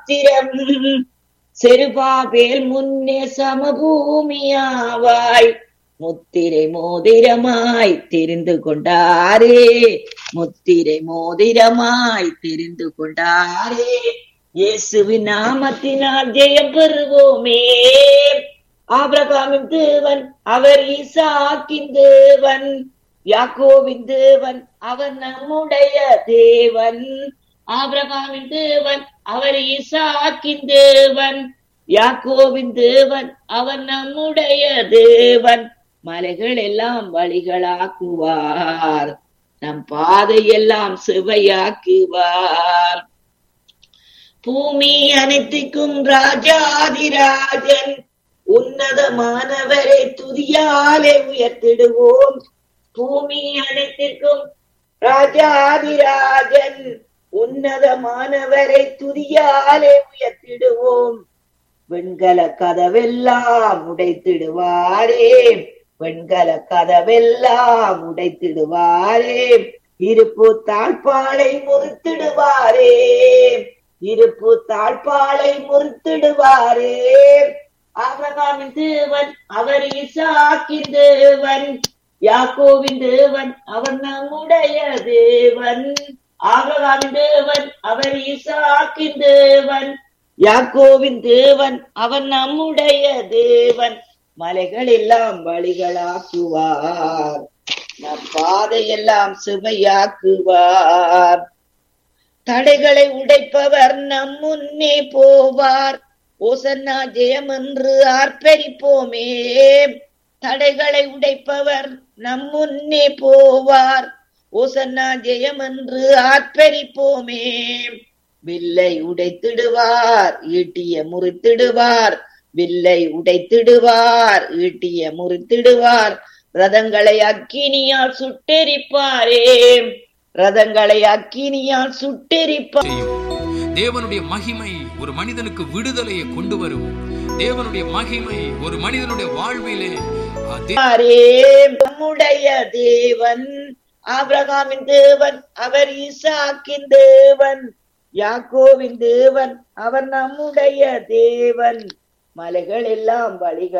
Dirham Zerubbabel முன்னே சமபூமியாவாய் முத்திரை மோதிரமாய் தெரிந்து கொண்டாரே முத்திரை மோதிரமாய் தெரிந்து கொண்டாரே இயேசுவின் நாமத்தினால் ஜெயம் பெறுவோமே ஆபிரகாமின் தேவன் அவர் ஈசாக்கின் தேவன் யாக்கோவின் தேவன் அவர் நம்முடைய தேவன் ஆபிரகாமின் தேவன் அவர் ஈசாக்கின் தேவன் யாக்கோவின் தேவன் அவர் நம்முடைய தேவன் மலைகள் எல்லாம் வழிகளாக்குவார் நம் பாதையெல்லாம் சுவையாக்குவார் பூமி அனைத்துக்கும் ராஜாதிராஜன் உன்னதமானவரை துதியாலே உயர்த்திடுவோம் பூமி அனைத்திற்கும் ராஜாதிராஜன் உன்னதமானவரை துதியாலே உயர்த்திடுவோம் வெண்கல கதவெல்லாம் உடைத்திடுவாரே வெண்கல கதவெல்லாம் உடைத்திடுவாரே இருப்பு தாழ்பாலை முறித்திடுவாரே இருப்பு தாழ்பாலை முறித்திடுவாரே ஆபிரகாமின் தேவன் அவர் ஈசாக்கின் தேவன் யாக்கோவின் தேவன் அவர் நம்முடைய தேவன் ஆபிரகாமின் தேவன் அவர் ஈசாக்கின் தேவன் யாக்கோவின் தேவன் அவன் நம்முடைய தேவன் மலைகள் எல்லாம் வழிகளாக்குவார் நம் பாதையெல்லாம் சுமையாக்குவார் தடைகளை உடைப்பவர் நம் முன்னே போவார் ஓசன்னா ஜெயம் என்று ஆர்ப்பரிப்போமே தடைகளை உடைப்பவர் நம் முன்னே போவார் ஓசன்னா ஜெயம் என்று ஆர்ப்பரிப்போமே வில்லை உடைத்திடுவார் ஈட்டிய முறித்திடுவார் வில்லை உடைத்திடுவார் ஈட்டிய முறித்திடுவார் ரதங்களை அக்கினியால் சுட்டெரிப்பாரே ரதங்களை அக்கினியால் சுட்டெரிப்பார் செய்யும் தேவனுடைய மகிமை ஒரு மனிதனுக்கு விடுதலையை கொண்டு வரும் தேவனுடைய மகிமை ஒரு மனிதனுடைய வாழ்விலே அதே யாரே நம்முடைய தேவன் ஆபிரகாமின் தேவன் அவர் ஈசாக்கின் தேவன் யாக்கோவின் தேவன் அவர் நம்முடைய தேவன் மலைகள் எல்லாம்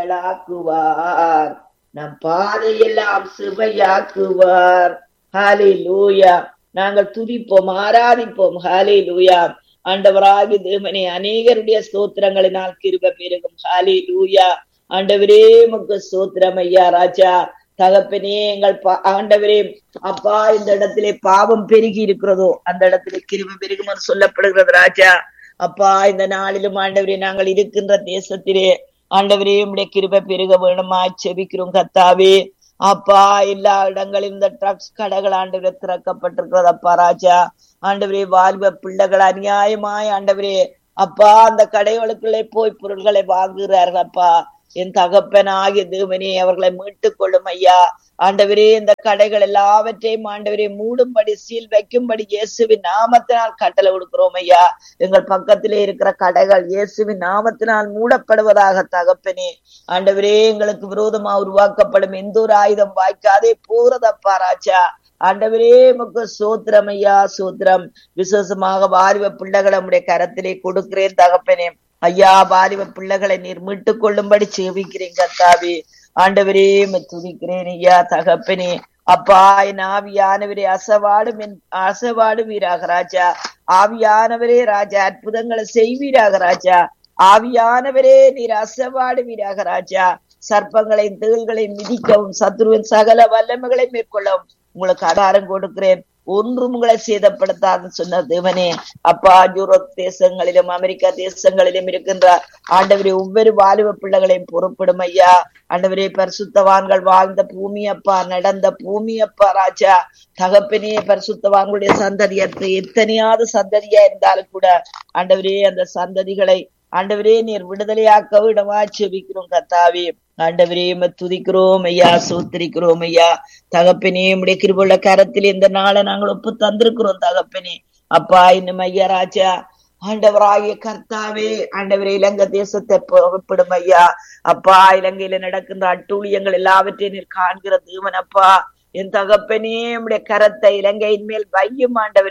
வழிகளாக்குவார் நம் பாதையெல்லாம் சுவையாக்குவார் ஹாலே லூயா நாங்கள் துதிப்போம் ஆராதிப்போம் ஹாலே லூயா ஆண்டவராகி தேவனே அநேகருடைய ஸ்தோத்திரங்களினால் கிருப பெருகும் ஹாலே லூயா ஆண்டவரே முக்கு ஸ்தோத்திரம் ஐயா ராஜா தகப்பனே எங்கள் பா- ஆண்டவரே அப்பா இந்த இடத்திலே பாவம் பெருகி இருக்கிறதோ அந்த இடத்திலே கிருப பெருகும் என்று சொல்லப்படுகிறது ராஜா அப்பா இந்த நாளிலும் ஆண்டவரே நாங்கள் இருக்கின்ற தேசத்திலே ஆண்டவரே உம்முடைய கிருப பெருக வேணுமா செபிக்கிறோம் கத்தாவே அப்பா எல்லா இடங்களிலும் இந்த ட்ரக்ஸ் கடைகள் ஆண்டவரே திறக்கப்பட்டிருக்கிறது அப்பா ராஜா ஆண்டவரே வாலிப பிள்ளைகள் அநியாயமாய் ஆண்டவரே அப்பா அந்த கடைகளுக்குள்ளே போய் பொருள்களை வாங்குகிறார்கள் அப்பா என் தகப்பன் ஆகிய தேவனே அவர்களை மீட்டுக் கொள்ளும் ஐயா ஆண்டவரே இந்த கடைகள் எல்லாவற்றையும் ஆண்டவரே மூடும்படி சீல் வைக்கும்படி இயேசுவின் நாமத்தினால் கட்டளை கொடுக்கிறோம் ஐயா எங்கள் பக்கத்திலே இருக்கிற கடைகள் இயேசுவின் நாமத்தினால் மூடப்படுவதாக தகப்பனே ஆண்டவரே எங்களுக்கு விரோதமா உருவாக்கப்படும் எந்த ஒரு ஆயுதம் வாய்க்காதே போறதப்பா ராஜா ஆண்டவரே முக்கு சோத்திரம் ஐயா சோத்திரம் விசேஷமாக வாலிப பிள்ளைகளை நம்முடைய கரத்திலே கொடுக்கிறேன் தகப்பனே ஐயா வாலிப பிள்ளைகளை நீர் மீட்டுக் கொள்ளும்படி சேவிக்கிறேன் கர்த்தாவே ஆண்டவரே உம்மை துதிக்கிறேன் ஐயா தகப்பனே அப்பா என் ஆவியானவரே அசவாடும் என் அசவாடுவீராக ராஜா ஆவியானவரே ராஜா அற்புதங்களை செய்வீராக ராஜா ஆவியானவரே நீர் அசவாடுவீராக ராஜா சர்ப்பங்களையும் தேள்களையும் மிதிக்கவும் சத்ருவின் சகல வல்லமைகளை மேற்கொள்ளவும் உங்களுக்கு ஆதாரம் கொடுக்கிறேன் ஒன்றும் உங்களை சேதப்படுத்தாதுன்னு சொன்ன தேவனே அப்பா யூரோப் தேசங்களிலும் அமெரிக்கா தேசங்களிலும் இருக்கின்ற ஆண்டவரே ஒவ்வொரு வாலிப பிள்ளைகளையும் பொறுப்பிடும் ஐயா ஆண்டவரே பரிசுத்தவான்கள் வாழ்ந்த பூமி அப்பா நடந்த பூமி அப்பா ராஜா தகப்பனே பரிசுத்தவான்களுடைய சந்ததி எத்த- எத்தனையாவது சந்ததியா இருந்தாலும் கூட ஆண்டவரே அந்த சந்ததிகளை ஆண்டவரே நீர் விடுதலையாக்க விடமா செபிக்கிறோம் கத்தாவே ஆண்டவரே உம்மை துதிக்கிறோம் ஐயா சோத்திரிக்கிறோம் ஐயா தகப்பனே உம்முடைய கிருபுள்ள கரத்தில் இந்த நாளை நாங்கள் ஒப்பு தந்திருக்கிறோம் தகப்பனே அப்பா இன்னும் ஐயா ராஜா ஆண்டவராகிய கர்த்தாவே ஆண்டவரே இலங்கை தேசத்தை புறப்படும் ஐயா அப்பா இலங்கையில நடக்கின்ற அட்டூழியங்கள் எல்லாவற்றையும் நீர் காண்கிற தேவன் அப்பா என் தகப்பனே உம்முடைய கரத்தை இலங்கையின் மேல் வையும் ஆண்டவரே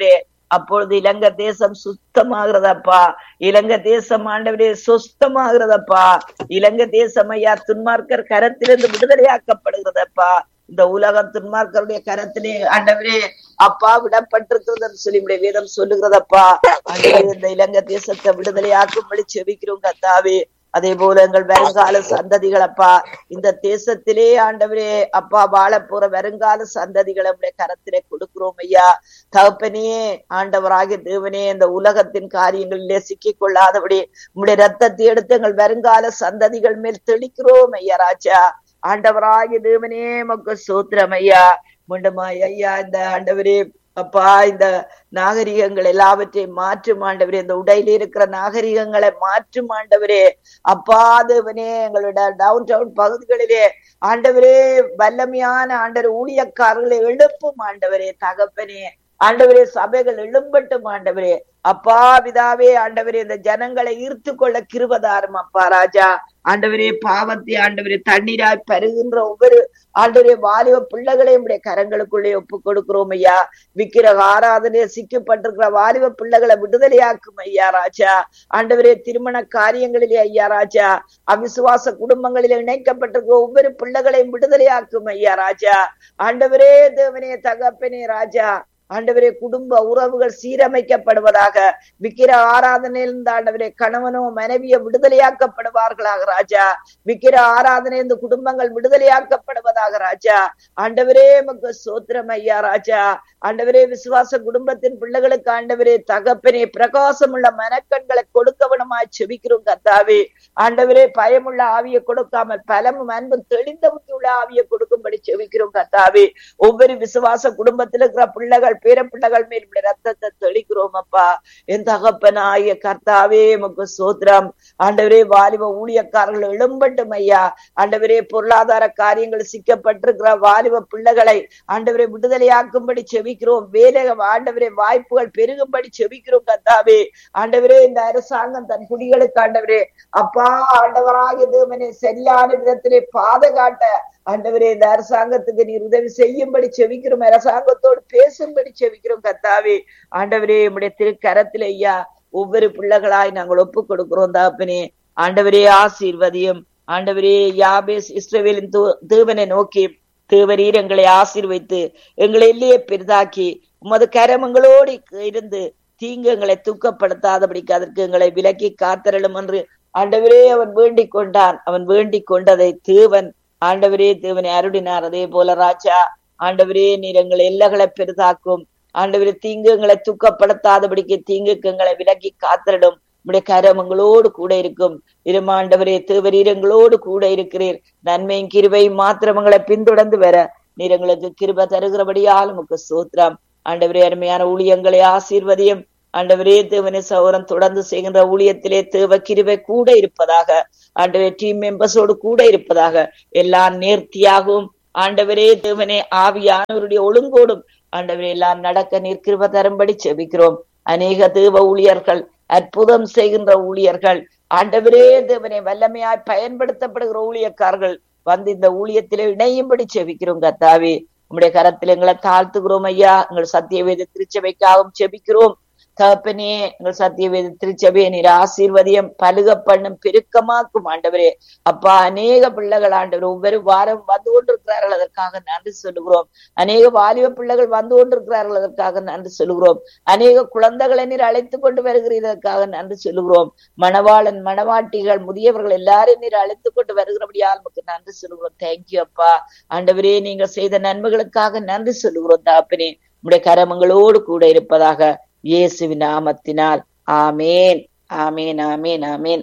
அப்பொழுது இலங்கை தேசம் சுத்தமாகிறதப்பா இலங்கை தேசம் ஆண்டவரே சுத்தமாகிறதப்பா இலங்கை தேசம் ஐயா துன்மார்க்கர் கரத்திலிருந்து விடுதலையாக்கப்படுகிறதப்பா இந்த உலகம் துன்மார்க்கருடைய கரத்திலே ஆண்டவரே அப்பா விடப்பட்டிருக்கிறது சொல்லி உடைய வேதம் சொல்லுகிறதப்பா ஆண்டவரே இந்த இலங்கை தேசத்தை விடுதலையாக்கும்படி செவிக்கிறோம் கத்தாவே அதே போல எங்கள் வருங்கால சந்ததிகள் அப்பா இந்த தேசத்திலே ஆண்டவரே அப்பா வாழ போற வருங்கால சந்ததிகளை உடைய கரத்திலே கொடுக்கிறோம் ஐயா தகப்பனே ஆண்டவராகிய தேவனே இந்த உலகத்தின் காரியங்களிலே சிக்கிக் கொள்ளாதபடி உங்களுடைய ரத்தத்தை எடுத்து எங்கள் வருங்கால சந்ததிகள் மேல் தெளிக்கிறோம் ஐயா ராஜா ஆண்டவராகிய தேவனே மக்கு சூத்திரம் ஐயா மீண்டுமாய் ஐயா இந்த ஆண்டவரே அப்பா இந்த நாகரிகங்கள் எல்லாவற்றையும் மாற்றும் ஆண்டவரே இந்த உடையில இருக்கிற நாகரிகங்களை மாற்றும் ஆண்டவரே அப்பா தேவனே எங்களோட டவுன் டவுன் பகுதிகளிலே ஆண்டவரே வல்லமையான ஆண்டவர் ஊழியக்காரர்களை எழுப்பும் ஆண்டவரே தகப்பனே ஆண்டவரே சபைகள் எழும்பட்டும் ஆண்டவரே அப்பா பிதாவே ஆண்டவரே இந்த ஜனங்களை ஈர்த்து கொள்ள கிருபதாரம் அப்பா ராஜா ஆண்டவரே பாவத்தை ஆண்டவரே தண்ணீராய் பருகின்ற ஒவ்வொரு ஆண்டவரே வாலிப பிள்ளைகளையும் உடைய கரங்களுக்குள்ளே ஒப்பு கொடுக்கிறோம் ஐயா விக்கிர ஆராதனை சிக்கப்பட்டிருக்கிற வாலிப பிள்ளைகளை விடுதலையாக்கும் ஐயா ராஜா ஆண்டவரே திருமண காரியங்களிலே ஐயா ராஜா அவிசுவாச குடும்பங்களில் இணைக்கப்பட்டிருக்கிற ஒவ்வொரு பிள்ளைகளையும் விடுதலையாக்கும் ஐயா ராஜா ஆண்டவரே தேவனே தகப்பனே ராஜா ஆண்டவரே குடும்ப உறவுகள் சீரமைக்கப்படுவதாக விக்கிர ஆராதனையிலிருந்து ஆண்டவரே கணவனோ மனைவியோ விடுதலையாக்கப்படுவார்களாக ராஜா விக்கிர ஆராதனையிலிருந்து குடும்பங்கள் விடுதலையாக்கப்படுவதாக ராஜா ஆண்டவரே மக்கு சோத்திரம் ஐயா ராஜா ஆண்டவரே விசுவாச குடும்பத்தின் பிள்ளைகளுக்கு ஆண்டவரே தகப்பனே பிரகாசம் உள்ள மனக்கண்களை கொடுக்கவனமாய் செபிக்கிறோம் கத்தாவே ஆண்டவரே பயமுள்ள ஆவியை கொடுக்காமல் பலமும் அன்பும் தெளிந்த உள்ள ஆவியை கொடுக்கும்படி செவிக்கிறோம் கத்தாவே ஒவ்வொரு விசுவாச குடும்பத்தில் இருக்கிற பிள்ளைகள் பேர பிள்ளைகள் மேல் உள்ள ரத்தத்தை தெளிக்கிறோம் அப்பா என் தகப்பனாய கர்த்தாவே முக்கு சோத்திரம் ஆண்டவரே வாலிப ஊழியக்காரர்கள் எழும்பட்டும் ஐயா ஆண்டவரே பொருளாதார காரியங்கள் சிக்கப்பட்டிருக்கிற வாலிப பிள்ளைகளை ஆண்டவரை விடுதலையாக்கும்படி செவிக்கிறோம் வேலை ஆண்டவரே வாய்ப்புகள் பெருகும்படி செவிக்கிறோம் கத்தாவே ஆண்டவரே இந்த அரசாங்கம் தன் குடிகளுக்கு ஆண்டவரே அப்பா ஆண்டவராக தேவனே சரியான விதத்திலே பாதுகாட்ட ஆண்டவரே இந்த அரசாங்கத்துக்கு நீர் உதவி செய்யும்படி செவிக்கிறோம் அரசாங்கத்தோடு பேசும்படி செவிக்கிறோம் கத்தாவே ஆண்டவரே உடைய திருக்கரத்துல ஐயா ஒவ்வொரு பிள்ளைகளாய் நாங்கள் ஒப்பு கொடுக்கிறோம் தாப்பனே ஆண்டவரே ஆசீர்வதியும் ஆண்டவரே யாபேஸ் இஸ்ரவேலின் தேவனை நோக்கி தேவரீர் எங்களை ஆசீர்வைத்து எங்களை இல்லையே பெரிதாக்கி உமது கரமங்களோடு இருந்து தீங்கு எங்களை தூக்கப்படுத்தாதபடிக்கு அதற்கு எங்களை விலக்கி காத்தரலும் என்று ஆண்டவரே அவன் வேண்டிக் கொண்டான் அவன் வேண்டிக் கொண்டதை தேவன் ஆண்டவரே தேவனை அருடினார் அதே போல ராஜா ஆண்டவரே நீர் எங்களை எல்லைகளை பெரிதாக்கும் ஆண்டவரே தீங்கு எங்களை துக்கப்படுத்தாதபடிக்கு தீங்குக்கு எங்களை விலக்கி காத்திரிடும் உடைய கரம் எங்களோடு கூட இருக்கும் இருமாண்டவரே தேவரீர் எங்களோடு கூட இருக்கிறீர் நன்மையும் கிருபையும் மாத்திரம் எங்களை பின்தொடர்ந்து வர நீர் எங்களுக்கு கிருப தருகிறபடியால் உமக்கு சூத்திரம் ஆண்டவரே அருமையான ஊழியங்களை ஆசீர்வதியும் ஆண்டவரே தேவனை சௌரம் தொடர்ந்து செய்கின்ற ஊழியத்திலே தேவ கிருவை கூட இருப்பதாக ஆண்டவரே டீம் மெம்பர்ஸோடு கூட இருப்பதாக எல்லாம் நேர்த்தியாகவும் ஆண்டவரே தேவனே ஆவியானவருடைய ஒழுங்கோடும் ஆண்டவரே எல்லாம் நடக்க நிற்கிருவ தரும்படி செபிக்கிறோம் அநேக தேவ ஊழியர்கள் அற்புதம் செய்கின்ற ஊழியர்கள் ஆண்டவரே தேவனை வல்லமையாய் பயன்படுத்தப்படுகிற ஊழியக்காரர்கள் வந்து இந்த ஊழியத்திலே இணையும்படி செபிக்கிறோம் கத்தாவே உங்களுடைய கரத்தில் எங்களை தாழ்த்துகிறோம் ஐயா எங்கள் சத்திய வேத திருச்சபைக்காகவும் செபிக்கிறோம் தகப்பனே எங்கள் சத்திய வேத திருச்சபையை நீர் ஆசீர்வதியம் பழுக பண்ணும் பெருக்கமாக்கும் ஆண்டவரே அப்பா அநேக பிள்ளைகள் ஆண்டவர் ஒவ்வொரு வாரம் வந்து கொண்டிருக்கிறார்கள் அதற்காக நன்றி சொல்லுகிறோம் அநேக வாலிப பிள்ளைகள் வந்து கொண்டிருக்கிறார்கள் அதற்காக நன்றி சொல்லுகிறோம் அநேக குழந்தைகளை நீர் அழைத்து கொண்டு வருகிறதற்காக நன்றி சொல்லுகிறோம் மணவாளன் மணவாட்டிகள் முதியவர்கள் எல்லாரையும் நீர் அழைத்து கொண்டு வருகிறபடியால் நமக்கு நன்றி சொல்லுகிறோம் தேங்க்யூ அப்பா ஆண்டவரே நீங்க செய்த நன்மைகளுக்காக நன்றி சொல்லுகிறோம் தாப்பனே உடைய கரமங்களோடு கூட இருப்பதாக இயேசுவின் நாமத்தினால் ஆமேன் ஆமேன் ஆமேன் ஆமேன்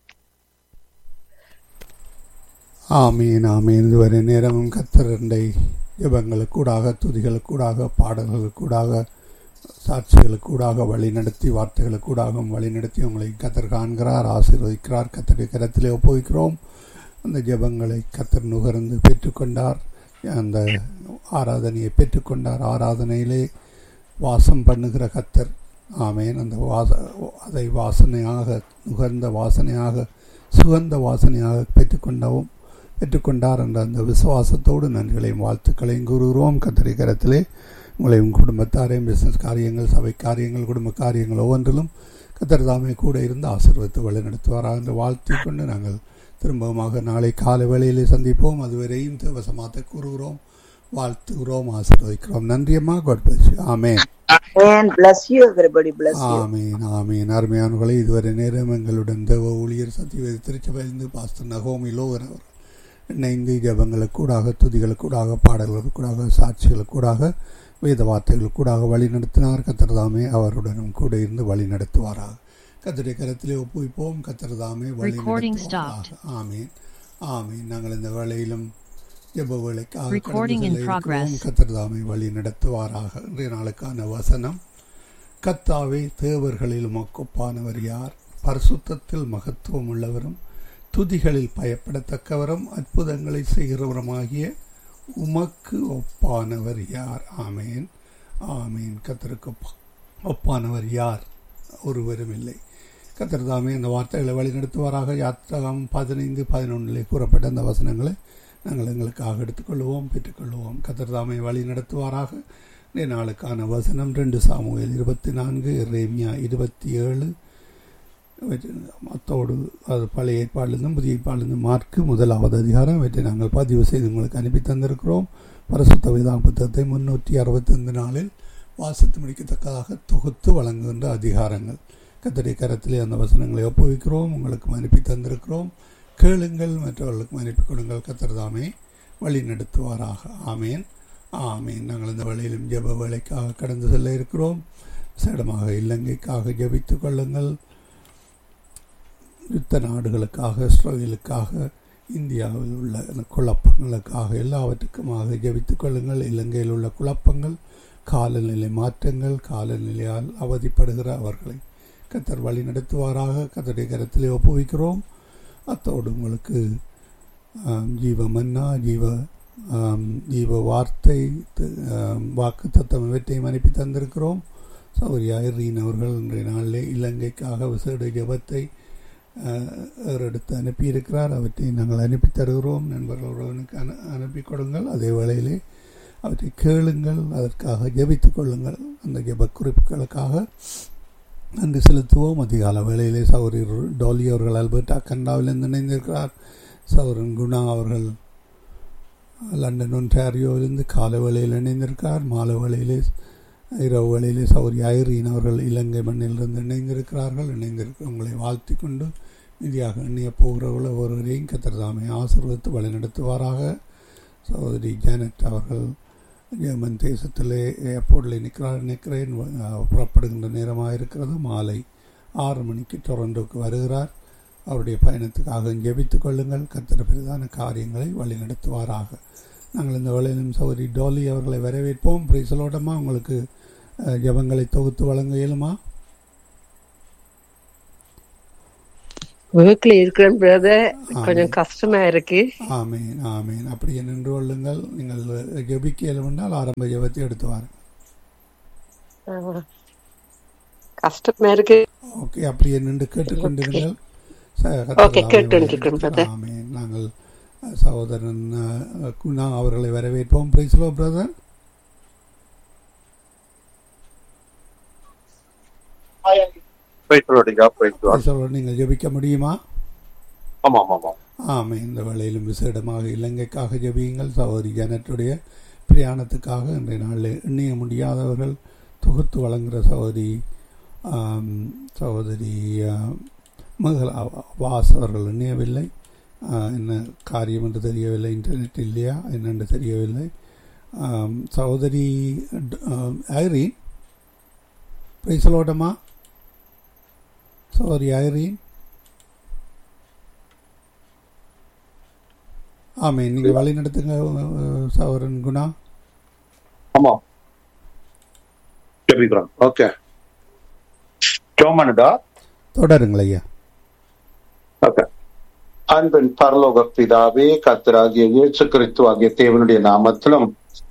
ஆமீன் ஆமீன் இதுவரை நேரமும் கத்தரண்டை ஜபங்களுக்கூடாக துதிகளுக்கூடாக பாடல்களுக்கூடாக சாட்சிகளுக்கூடாக வழிநடத்தி வார்த்தைகளுக்கூடாகவும் வழிநடத்தி உங்களை கத்தர் காண்கிறார் ஆசீர்வதிக்கிறார் கத்தருடைய கரத்திலே ஒப்புவிக்கிறோம் அந்த ஜபங்களை கத்தர் நுகர்ந்து பெற்றுக்கொண்டார் அந்த ஆராதனையை பெற்றுக்கொண்டார் ஆராதனையிலே வாசம் பண்ணுகிற கத்தர் ஆமேன் அந்த வாச அதை வாசனையாக நுகர்ந்த வாசனையாக சுகந்த வாசனையாக பெற்றுக்கொண்டவும் பெற்றுக்கொண்டார் என்ற அந்த விசுவாசத்தோடு நன்றிகளையும் வாழ்த்துக்களையும் கூறுகிறோம் கத்திரிக்கரத்திலே உங்களையும் குடும்பத்தாரையும் பிசினஸ் காரியங்கள் சபை காரியங்கள் குடும்ப காரியங்கள் ஒவ்வொன்றிலும் கத்தர் தாமே கூட இருந்து ஆசீர்வதித்து வழிநடத்துவாராக என்று வாழ்த்தி கொண்டு நாங்கள் திரும்பமாக நாளை காலை வேளையிலே சந்திப்போம் அதுவரையும் தேவசமாத்த கூறுகிறோம் வாழ்த்துகிறோம் ஆசீர்வதிக்கிறோம் நன்றியம்மா God bless amen And bless you, everybody. Bless you. ஆமீன் ஆமீன் அருமையானவர்களை இதுவரை நேரம் எங்களுடன் தேவ ஊழியர் சத்தியவேத திருச்சபையிலிருந்து பாஸ்டர் நகோமி லோகர் அவர் இணைந்து ஜபங்களுக்கூடாக துதிகளுக்கூடாக பாடல்களுக்கூடாக சாட்சிகளுக்கூடாக வேத வார்த்தைகளுக்கூடாக வழி நடத்தினார் கத்திரதாமே அவருடனும் கூட இருந்து வழி நடத்துவாராக கத்தருடைய கரத்திலே ஒப்புவிப்போம் கத்திரதாமே வழி Recording நடத்துவாராக ஆமீன் ஆமீன் நாங்கள் இந்த வேளையிலும் ஜெப வேலைக்காக Recording in progress. கத்திரதாமை வழி நடத்துவாராக இன்றைய நாளுக்கான வசனம் கத்தாவே தேவர்களில் உமக்கொப்பானவர் யார் பரிசுத்தத்தில் மகத்துவம் உள்ளவரும் துதிகளில் பயப்படத்தக்கவரும் அற்புதங்களை செய்கிறவருமாகிய உமக்கு ஒப்பானவர் யார் ஆமேன் ஆமேன் கத்தருக்கு ஒப்பா- ஒப்பானவர் யார் ஒருவரும் இல்லை கத்தர் தாமே அந்த வார்த்தைகளை வழிநடத்துவாராக யாத்திராகம் பதினைந்து பதினொன்றிலே கூறப்பட்ட அந்த வசனங்களை நாங்கள் எங்களுக்காக எடுத்துக்கொள்வோம் பெற்றுக்கொள்வோம் கத்தர் தாமே வழி நடத்துவாராக இந்த நாளுக்கான வசனம் ரெண்டு சாமுவேல் இருபத்தி நான்கு ரேமியா இருபத்தி ஏழு மத்தோடு அது பழைய ஏற்பாடிலிருந்தும் புதிய ஏற்பாடிலிருந்தும் மார்க்கு முதலாவது அதிகாரம் இவற்றை நாங்கள் பதிவு செய்து உங்களுக்கு அனுப்பி தந்திருக்கிறோம் பரிசுத்த வேதாங்க புத்தகத்தை முன்னூற்றி அறுபத்தைந்து நாளில் வாசித்து முடிக்கத்தக்கதாக தொகுத்து வழங்குகின்ற அதிகாரங்கள் கத்தடி கரத்திலே அந்த வசனங்களை ஒப்புவிக்கிறோம் உங்களுக்கு அனுப்பி தந்திருக்கிறோம் கேளுங்கள் மற்றவர்களுக்கும் அனுப்பி கொடுங்கள் கத்தர்தாமே வழி நடத்துவாராக ஆமேன் ஆமேன் நாங்கள் இந்த வழியிலும் ஜெப வேலைக்காக கடந்து செல்ல இருக்கிறோம் விசேடமாக இலங்கைக்காக ஜெபித்துக் கொள்ளுங்கள் யுத்த நாடுகளுக்காக இஸ்ரேலுக்காக இந்தியாவில் உள்ள அந்த குழப்பங்களுக்காக எல்லாவற்றுக்குமாக ஜெபித்துக் கொள்ளுங்கள் இலங்கையில் உள்ள குழப்பங்கள் காலநிலை மாற்றங்கள் காலநிலையால் அவதிப்படுகிற அவர்களை கத்தர் வழி நடத்துவாராக கத்தருடைய கரத்திலே ஒப்புவிக்கிறோம் அத்தோடு உங்களுக்கு ஆம், ஜீவ மன்னா ஜீவ ஆம், ஜீவ வார்த்தை த- ஆம், வாக்கு தத்தம் இவற்றையும் அனுப்பி தந்திருக்கிறோம் சௌரியா ரீன் அவர்கள் இன்றைய நாளிலே இலங்கைக்காக விசேட ஜபத்தை எடுத்து அனுப்பியிருக்கிறார் அவற்றை நாங்கள் அனுப்பி தருகிறோம் நண்பர்கள் உறவினருக்கு அனு அனுப்பி கொடுங்கள் அதே வேளையிலே அவற்றை கேளுங்கள் அதற்காக ஜெபித்துக் கொள்ளுங்கள் அந்த ஜெப குறிப்புகளுக்காக நன்றி செலுத்துவோம் அதிகால வேளையிலே சௌரி டோலி அவர்கள் அல்பர்டா கண்டாவிலிருந்து இணைந்திருக்கிறார் சௌரன் குணா அவர்கள் லண்டன் ஒன்டாரியோவிலிருந்து காலை வேளையில் இணைந்திருக்கிறார் மாலை வேளையிலே இரவு வேளையிலே சௌரி ஐரீன் அவர்கள் இலங்கை மண்ணிலிருந்து இணைந்திருக்கிறார்கள் இணைந்திருக்க உங்களை வாழ்த்தி கொண்டு நிதியாக எண்ணிய போகிறவர்கள் ஒருவரையும் கத்திரதாமை ஆசீர்வதித்து வழிநடத்துவாராக சகோதரி ஜானட் அவர்கள் ஜெர்மன் தேசத்திலே ஏர்போர்ட்டில் நிற்கிறார் நிற்கிறேன் அஹ், புறப்படுகின்ற நேரமாக இருக்கிறது மாலை ஆறு மணிக்கு டொரண்டோக்கு வருகிறார் அவருடைய பயணத்துக்காக ஜெபித்துக் கொள்ளுங்கள் கத்திர பிரதான காரியங்களை வழிநடத்துவாராக நாங்கள் இந்த வேளையிலும் சௌரி டோலி அவர்களை வரவேற்போம் பிரைசலோட்டமா உங்களுக்கு அஹ், ஜெபங்களை தொகுத்து வழங்க இயலுமா ஒர்க்ல இருக்கிறேன் பிரதர் கொஞ்சம் கஷ்டமா இருக்கு ஆமேன் ஆமேன் அப்படியே நின்று கொள்ளுங்கள் நீங்கள் ஜெபிக்க இயலுமென்றால் ஆரம்ப ஜெபத்தை எடுத்து வாருங்கள் ஆஹ். கஷ்டமா இருக்கு ஓகே அப்படியே நின்று கேட்டுக்கொண்டிருங்கள் ச- ஓகே, கர்த்தர் கேட்டுக்கொண்டிருக்கிறேன், தாமே brother. ஆமென். நாங்கள் அஹ், சகோதரன் அஹ், குணா அவர்களை வரவேற்போம் பிரைஸ்லோ பிரதர் போயிட்டு போயிட்டு சொல்ல நீங்கள் ஜெபிக்க முடியுமா ஆமா ஆமா ஆமா ஆமே இந்த வேளையிலும் விசேடமாக இலங்கைக்காக ஜெபியுங்கள் சகோதரி ஜனத்துடைய பிரயாணத்துக்காக இன்றைய நாளில் எண்ணிய முடியாதவர்கள் தொகுத்து வழங்குகிற சகோதரி ஆம், சகோதரி ஆம், மகளா வாஸ் அவர்கள் எண்ணியவில்லை ஆ, என்ன காரியம் என்று தெரியவில்லை இன்டர்நெட் இல்லையா என்னென்று தெரியவில்லை ஆம், சகோதரி ட- ஆம், ஐரீன் பிரைசலோட்டமா சகோதரி ஐரீன் ஆமே நீங்க வழி நடத்துங்க சவரன் குணா ஆமா ஜெபிக்கிறோம் ஓகே ஜோமனுடா தொடருங்கள் ஐயா ஓகே அன்பின் பரலோக பிதாவே கத்தராகிய இயேசு கிறிஸ்து ஆகிய தேவனுடைய நாமத்திலும்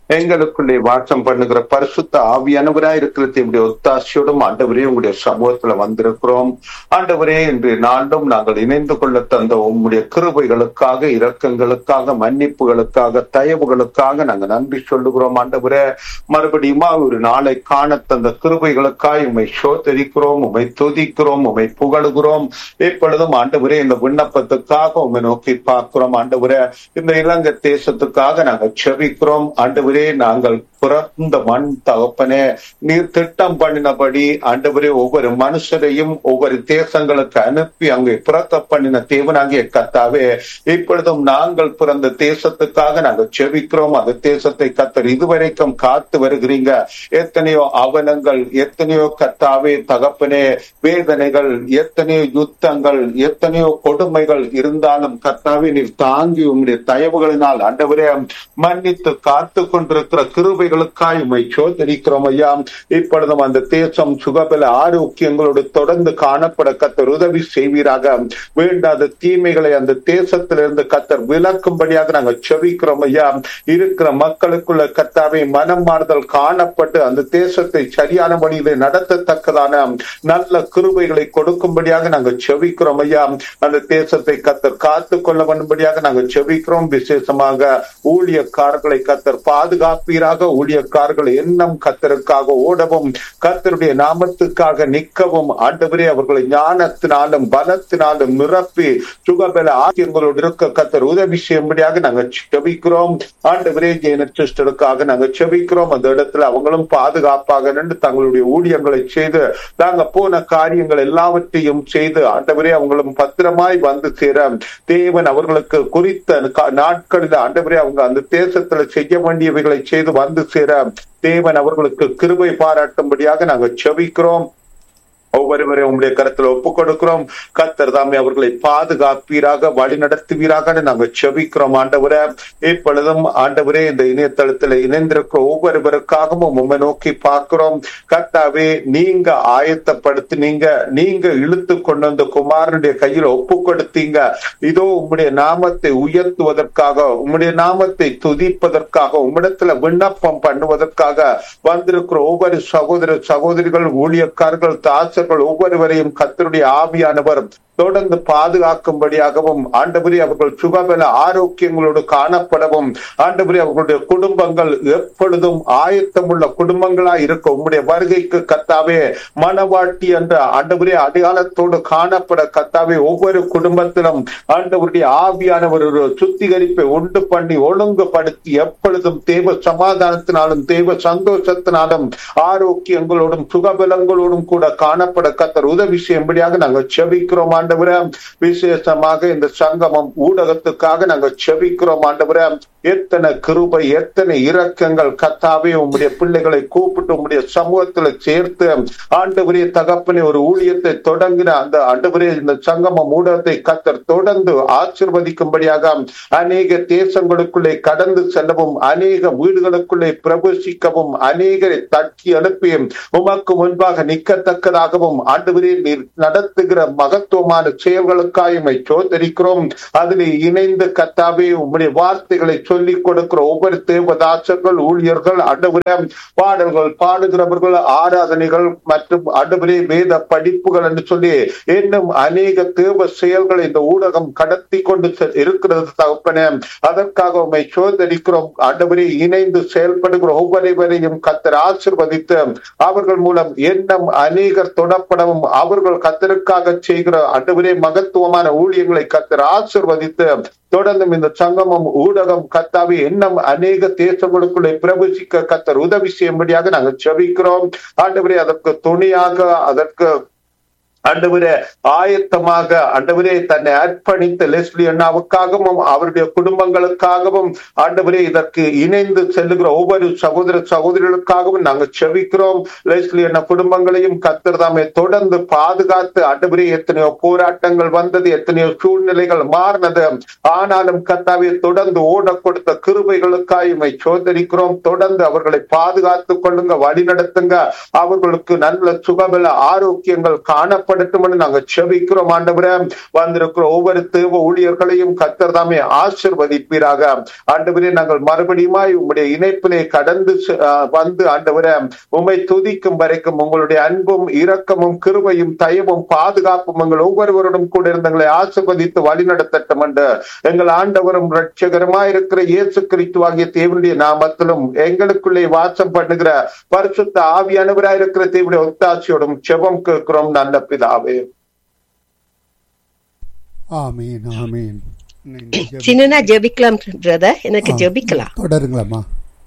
எங்களுக்குள்ளே வாசம் பண்ணுகிற பரிசுத்த ஆவியானவராய் இருக்கிறது இப்படி ஒத்தாசையோடும் ஆண்டவரே உங்களுடைய சமூகத்துல வந்திருக்கிறோம் ஆண்டவரே இன்று நாளும் நாங்கள் இணைந்து கொள்ள தந்த உம்முடைய கிருபைகளுக்காக இரக்கங்களுக்காக மன்னிப்புகளுக்காக தயவுகளுக்காக நாங்கள் நன்றி சொல்லுகிறோம் ஆண்டவரே மறுபடியுமா ஒரு நாளை காண தந்த கிருபைகளுக்காய் உம்மை சோதரிக்கிறோம் உம்மை துதிக்கிறோம் உம்மை புகழுகிறோம் இப்பொழுதும் ஆண்டவரே இந்த விண்ணப்பத்துக்காக உம்மை நோக்கி பார்க்கிறோம் ஆண்டவரே இந்த இலங்கை தேசத்துக்காக நாங்கள் செபிக்கிறோம் ஆண்டவரே நாங்கள் பிறந்த மண் தகப்பனே நீர் திட்டம் பண்ணினபடி ஆண்டவரே ஒவ்வொரு மனுஷரையும் ஒவ்வொரு தேசங்களுக்கு அனுப்பி அங்கே பிறக்க பண்ணின தேவனாகிய கத்தாவே இப்பொழுதும் நாங்கள் பிறந்த தேசத்துக்காக நாங்கள் செபிக்கிறோம் அந்த தேசத்தை கத்தர் இதுவரைக்கும் காத்து வருகிறீங்க எத்தனையோ அவலங்கள் எத்தனையோ கத்தாவே தகப்பனே வேதனைகள் எத்தனையோ யுத்தங்கள் எத்தனையோ கொடுமைகள் இருந்தாலும் கத்தாவே நீர் தாங்கி உங்களுடைய தயவுகளினால் ஆண்டவரே மன்னித்து காத்து கொண்டிருக்கிற கிருபைகளுக்காய் உண்மை சோதரிக்கிறோம் ஐயா இப்பொழுதும் அந்த தேசம் சுகபல ஆரோக்கியங்களோடு தொடர்ந்து காணப்பட கத்தர் உதவி செய்வீராக வேண்டாத தீமைகளை அந்த தேசத்திலிருந்து கத்தர் விலக்கும்படியாக நாங்கள் செவிக்கிறோம் ஐயா இருக்கிற மக்களுக்குள்ள கத்தாவை மனம் மாறுதல் காணப்பட்டு அந்த தேசத்தை சரியான வழியிலே நடத்தத்தக்கதான நல்ல கிருபைகளை கொடுக்கும்படியாக நாங்கள் செவிக்கிறோம் ஐயா அந்த தேசத்தை கத்தர் காத்து கொள்ள வேண்டும்படியாக நாங்கள் செவிக்கிறோம் விசேஷமாக ஊழியக்காரர்களை கத்தர் பாதுகாப்பீராக ஊழியக்காரர்கள் எண்ணம் கத்தருக்காக ஓடவும் கத்தருடைய நாமத்துக்காக நிற்கவும் ஆண்டவரே அவர்களை ஞானத்தினாலும் பலத்தினாலும் நிரப்பி சுகபல ஆகியங்களோடு இருக்க கத்தர் உதவி செய்யும்படியாக நாங்கள் செபிக்கிறோம் ஆண்டவரே ஜெயனச்சிஸ்டருக்காக நாங்கள் செபிக்கிறோம் அந்த இடத்துல அவங்களும் பாதுகாப்பாக நின்று தங்களுடைய ஊழியங்களை செய்து நாங்க போன காரியங்கள் எல்லாவற்றையும் செய்து ஆண்டவரே அவங்களும் பத்திரமாய் வந்து சேர தேவன் அவர்களுக்கு குறித்த நாட்களில் ஆண்டவரே அவங்க அந்த தேசத்துல செய்ய வேண்டியவைகளை செய்து வந்து சேர தேவன் அவர்களுக்கு கிருபை பாராட்டும்படியாக நாங்கள் செபிக்கிறோம் ஒவ்வொருவரை உங்களுடைய கருத்துல ஒப்புக் கொடுக்கிறோம் கத்தர் தாமே அவர்களை பாதுகாப்பீராக வழி நடத்துவீராக நாங்கள் செபிக்கிறோம் ஆண்டவரே இப்பொழுதும் ஆண்டவரே இந்த இணையதளத்தில் இணைந்திருக்கிற ஒவ்வொருவருக்காகவும் உண்மை நோக்கி பார்க்கிறோம் கத்தாவே நீங்க ஆயத்தப்படுத்தி நீங்க நீங்க இழுத்து கொண்டு வந்த குமாரனுடைய கையில் ஒப்பு கொடுத்தீங்க இதோ உம்முடைய நாமத்தை உயர்த்துவதற்காக உம்முடைய நாமத்தை துதிப்பதற்காக உம்மிடத்துல விண்ணப்பம் பண்ணுவதற்காக வந்திருக்கிற ஒவ்வொரு சகோதர சகோதரிகள் ஊழியக்காரர்கள் தாச தாசர்கள் ஒவ்வொருவரையும் கத்தருடைய ஆவியானவர் தொடர்ந்து பாதுகாக்கும்படியாகவும் ஆண்டபுரி அவர்கள் சுகபல ஆரோக்கியங்களோடு காணப்படவும் ஆண்டபுரி அவர்களுடைய குடும்பங்கள் எப்பொழுதும் ஆயத்தமுள்ள குடும்பங்களா இருக்க உம்முடைய வருகைக்கு கத்தாவே மனவாட்டி என்ற ஆண்டபுரி அடையாளத்தோடு காணப்பட கத்தாவே ஒவ்வொரு குடும்பத்திலும் ஆண்டவருடைய ஆவியானவர் ஒரு சுத்திகரிப்பை உண்டு பண்ணி ஒழுங்குபடுத்தி எப்பொழுதும் தேவ சமாதானத்தினாலும் தேவ சந்தோஷத்தினாலும் ஆரோக்கியங்களோடும் சுகபலங்களோடும் கூட காணப்பட கத்தர் உதவி செய்யும்படியாக நாங்கள் செபிக்கிறோம் ஆண்டவர விசேஷமாக இந்த சங்கமம் ஊடகத்துக்காக நாங்கள் செபிக்கிறோம் ஆண்டவர எத்தனை கிருபை எத்தனை இரக்கங்கள் கத்தாவே உம்முடைய பிள்ளைகளை கூப்பிட்டு உம்முடைய சமூகத்துல சேர்த்து ஆண்டவரே தகப்பனே ஒரு ஊழியத்தை தொடங்கின அந்த ஆண்டவரே இந்த சங்கமம் ஊடகத்தை கத்தர் தொடர்ந்து ஆசிர்வதிக்கும்படியாக அநேக தேசங்களுக்குள்ளே கடந்து செல்லவும் அநேக வீடுகளுக்குள்ளே பிரவேசிக்கவும் அநேகரை தட்டி அனுப்பி உமக்கு முன்பாக நிற்கத்தக்கதாகவும் ஆண்டவரே நீர் நடத்துகிற மகத்துவமான செயல்களுக்காய் சோதரிக்கிறோம் அதில் இணைந்து கத்தாவே உம்முடைய வார்த்தைகளை சொல்லிக் கொடுக்கிற ஒவ்வொரு தேவதாசர்கள் ஊழியர்கள் அடுவர பாடல்கள் பாடுகிறவர்கள் ஆராதனைகள் மற்றும் அடுவரே வேத படிப்புகள் என்று சொல்லி இன்னும் அநேக தேவ செயல்களை இந்த ஊடகம் கடத்தி கொண்டு இருக்கிறது தகப்பனே அதற்காக உண்மை சோதரிக்கிறோம் அடுவரே இணைந்து செயல்படுகிற ஒவ்வொருவரையும் கத்தர் ஆசிர்வதித்து அவர்கள் மூலம் எண்ணம் அநேகர் தொடப்படவும் அவர்கள் கத்தருக்காக செய்கிற அடுவரே மகத்துவமான ஊழியங்களை கத்தர் ஆசிர்வதித்து தொடர்ந்து இந்த சங்கமம் ஊடகம் கத்தாவி எண்ணம் அநேக தேசங்களுக்குள்ளே பிரவேசிக்க கத்தர் உதவி செய்யும்படியாக நாங்கள் செபிக்கிறோம் ஆண்டவரே அதற்கு துணையாக அதற்கு ஆண்டவரே ஆயத்தமாக ஆண்டவரே தன்னை அர்ப்பணித்த லெஸ்லி அண்ணாவுக்காகவும் அவருடைய குடும்பங்களுக்காகவும் ஆண்டவரே இதற்கு இணைந்து செல்லுகிற ஒவ்வொரு சகோதர சகோதரிகளுக்காகவும் நாங்கள் செவிக்கிறோம் லெஸ்லி அண்ணா குடும்பங்களையும் கத்தர் தாமே தொடர்ந்து பாதுகாத்து ஆண்டவரே எத்தனையோ போராட்டங்கள் வந்தது எத்தனையோ சூழ்நிலைகள் மாறினது ஆனாலும் கத்தாவே தொடர்ந்து ஓட கொடுத்த கிருபைகளுக்காய் இமை சோதரிக்கிறோம் தொடர்ந்து அவர்களை பாதுகாத்துக் கொள்ளுங்க வழி நடத்துங்க அவர்களுக்கு நல்ல சுகபல ஆரோக்கியங்கள் காணப்பட பலப்படுத்தும் நாங்க செபிக்கிறோம் ஆண்டவரே வந்திருக்கிற ஒவ்வொரு தேவ ஊழியர்களையும் கத்தர் தாமே ஆசிர்வதிப்பீராக ஆண்டவரே நாங்கள் மறுபடியுமாய் உங்களுடைய இணைப்பிலே கடந்து செ- ஆஹ் வந்து ஆண்டவரே உம்மை துதிக்கும் வரைக்கும் உங்களுடைய அன்பும் இரக்கமும் கிருபையும் தயவும் பாதுகாப்பும் எங்கள் ஒவ்வொருவருடன் கூட இருந்தங்களை ஆசிர்வதித்து வழிநடத்தட்டும் என்று எங்கள் ஆண்டவரும் ரட்சகரமாய் இருக்கிற இயேசு கிறிஸ்து ஆகிய தேவனுடைய நாமத்திலும் எங்களுக்குள்ளே வாசம் பண்ணுகிற பரிசுத்த ஆவியானவராய் இருக்கிற தேவனுடைய ஒத்தாட்சியோடும் செபம் கேட்கிறோம் நல்ல பிதாவே ஆமீன் ஆமீன் இணைந்து ஜெபி- சின்னனா ஜெபிக்கலாம் பிரதர் எனக்கு ஜெபிக்கலாம் தொடருங்களம்மா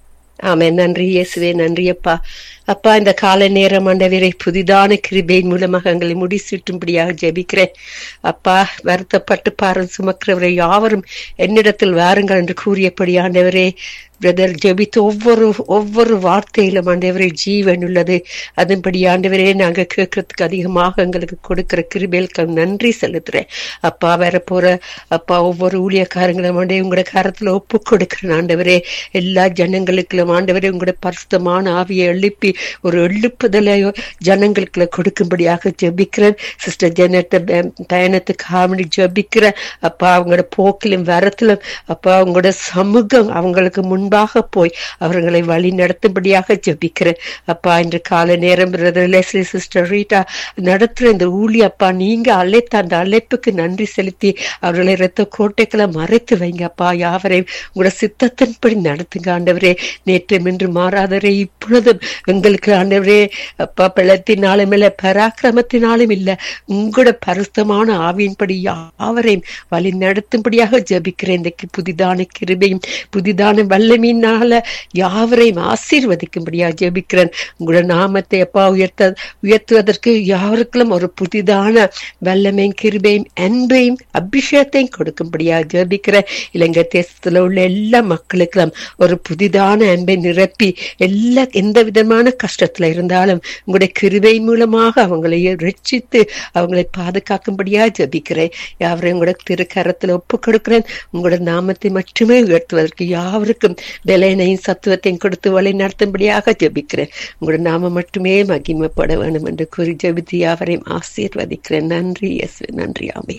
ஆமென் நன்றி இயேசுவே நன்றி அப்பா அப்பா இந்த கால நேரம் ஆண்டவரை புதிதான கிருபையின் மூலமாக எங்களை முடிசூட்டும்படியாக ஜெபிக்கிறேன் அப்பா வருத்தப்பட்டு பாரம் சுமக்கிறவரை யாவரும் என்னிடத்தில் வாருங்கள் என்று கூறியபடி ஆண்டவரே பிரதர் ஜெபித்து ஒவ்வொரு ஒவ்வொரு வார்த்தையிலும் ஆண்டவரே ஜீவன் உள்ளது அதன்படி ஆண்டவரே நாங்க கேட்கறதுக்கு அதிகமாக எங்களுக்கு கொடுக்கிற கிருபைகளுக்கு நன்றி செலுத்துறேன் அப்பா வேற போற அப்பா ஒவ்வொரு ஊழியக்காரங்களும் ஆண்டே உங்களோட கரத்துல ஒப்பு கொடுக்கிறேன் ஆண்டவரே எல்லா ஜனங்களுக்கும் ஆண்டவரே உங்களோட பரிசுத்தமான ஆவியை எழுப்பி ஒரு எழுப்புதலை ஜனங்களுக்குள்ள கொடுக்கும்படியாக ஜெபிக்கிறேன் சிஸ்டர் ஜெனட்ட பயணத்துக்கு ஆமணி ஜெபிக்கிறேன் அப்பா அவங்களோட போக்கிலும் வரத்திலும் அப்பா அவங்களோட சமூகம் அவங்களுக்கு முன்பாக போய் அவர்களை வழி நடத்தும்படியாக ஜெபிக்கிறேன் அப்பா இன்று காலை நேரம் பிரதர் லெஸ்லி சிஸ்டர் ரீட்டா நடத்துற இந்த ஊழி அப்பா நீங்க அழைத்த அந்த அழைப்புக்கு நன்றி செலுத்தி அவர்களை இரத்த கோட்டைகளை மறைத்து வைங்க அப்பா யாவரையும் உங்களோட சித்தத்தின்படி நடத்துங்க ஆண்டவரே நேற்று இன்று மாறாதவரே இப்பொழுதும் எங்களுக்கு ஆண்டவரே அப்பா பலத்தினாலும் இல்ல பராக்கிரமத்தினாலும் இல்ல உங்களோட பரிசுத்தமான ஆவியின்படி யாவரையும் வழி நடத்தும்படியாக ஜெபிக்கிறேன் இன்றைக்கு புதிதான கிருபையும் புதிதான வல்லமையினால யாவரையும் ஆசீர்வதிக்கும்படியாக ஜெபிக்கிறேன் உங்களோட நாமத்தை அப்பா உயர்த்த உயர்த்துவதற்கு யாருக்கும் ஒரு புதிதான வல்லமையும் கிருபையும் அன்பையும் அபிஷேகத்தையும் கொடுக்கும்படியாக ஜெபிக்கிறேன் இலங்கை தேசத்துல உள்ள எல்லா மக்களுக்கும் ஒரு புதிதான அன்பை நிரப்பி எல்லா எந்த விதமான கஷ்டத்துல இருந்தாலும் உங்களுடைய கிருபை மூலமாக அவங்களை ரட்சித்து அவங்களை பாதுகாக்கும்படியா ஜெபிக்கிறேன் யாவரையும் உங்களோட திருக்கரத்துல ஒப்பு கொடுக்கிறேன் உங்களோட நாமத்தை மட்டுமே உயர்த்துவதற்கு யாவருக்கும் பலனையும் சத்துவத்தையும் கொடுத்து வழி நடத்தும்படியாக ஜெபிக்கிறேன் உங்களோட நாமம் மட்டுமே மகிமைப்பட வேண்டும் என்று கூறி ஜெபித்து யாவரையும் ஆசீர்வதிக்கிறேன் நன்றி எஸ் நன்றி ஆமே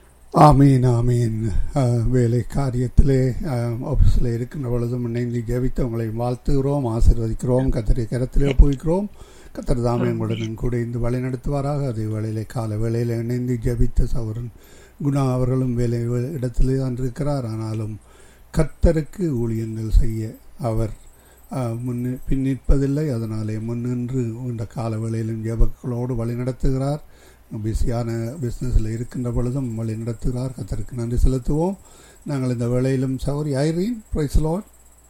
ஆமீன் ஆமீன் அஹ், வேலை காரியத்திலே ஆஃபீஸில் இருக்கின்ற பொழுதும் இணைந்து ஜெபித்து உங்களை வாழ்த்துகிறோம் ஆசீர்வதிக்கிறோம் கத்தரை கரத்திலே ஒப்புவிக்கிறோம் கத்தர் தாமே உங்களுடன் கூட இந்த வழி நடத்துவாராக அதே வேளையிலே கால வேளையில் இணைந்து ஜெபித்த சவரன் குணா அவர்களும் வேலை வே- இடத்திலே தான் இருக்கிறார் ஆனாலும் கர்த்தருக்கு ஊழியங்கள் செய்ய அவர் அஹ், முன்னி பின்னிற்பதில்லை அதனாலே முன்னின்று இந்த கால வேளையிலும் ஜெபக்களோடு வழி நடத்துகிறார் பிஸியான பிஸ்னஸில் இருக்கின்ற பொழுதும் வழி நடத்துகிறார் கத்தருக்கு நன்றி செலுத்துவோம் நாங்கள் இந்த வேளையிலும் சௌரி Zareen பிரைஸ்லோட்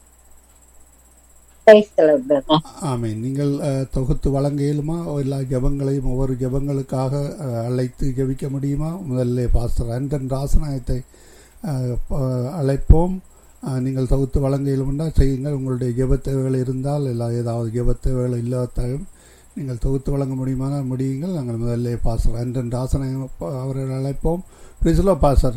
Praise the Lord, brother. ஆமீன் நீங்கள் அஹ், தொகுத்து வழங்க இயலுமா எல்லா ஜெபங்களையும் ஒவ்வொரு ஜெபங்களுக்காக அஹ், அழைத்து ஜெபிக்க முடியுமா முதல்ல பாஸ்டர் அண்டன் ராசநாயத்தை அஹ், ப- அழைப்போம் அஹ், நீங்கள் தொகுத்து வழங்க இயலுமெண்டா செய்யுங்கள் உங்களுடைய ஜெபத் தேவைகள் இருந்தால் எல்லா ஏதாவது ஜெபத் தேவைகள் இல்லாதாலும் நீங்கள் தொகுத்து வழங்க முடியுமானால் முடியுங்கள் நாங்கள் முதல்ல பாஸ்டர் அண்டன் ராசநாயம் அவர்கள் அழைப்போம் பிரிஸ்லோ pastor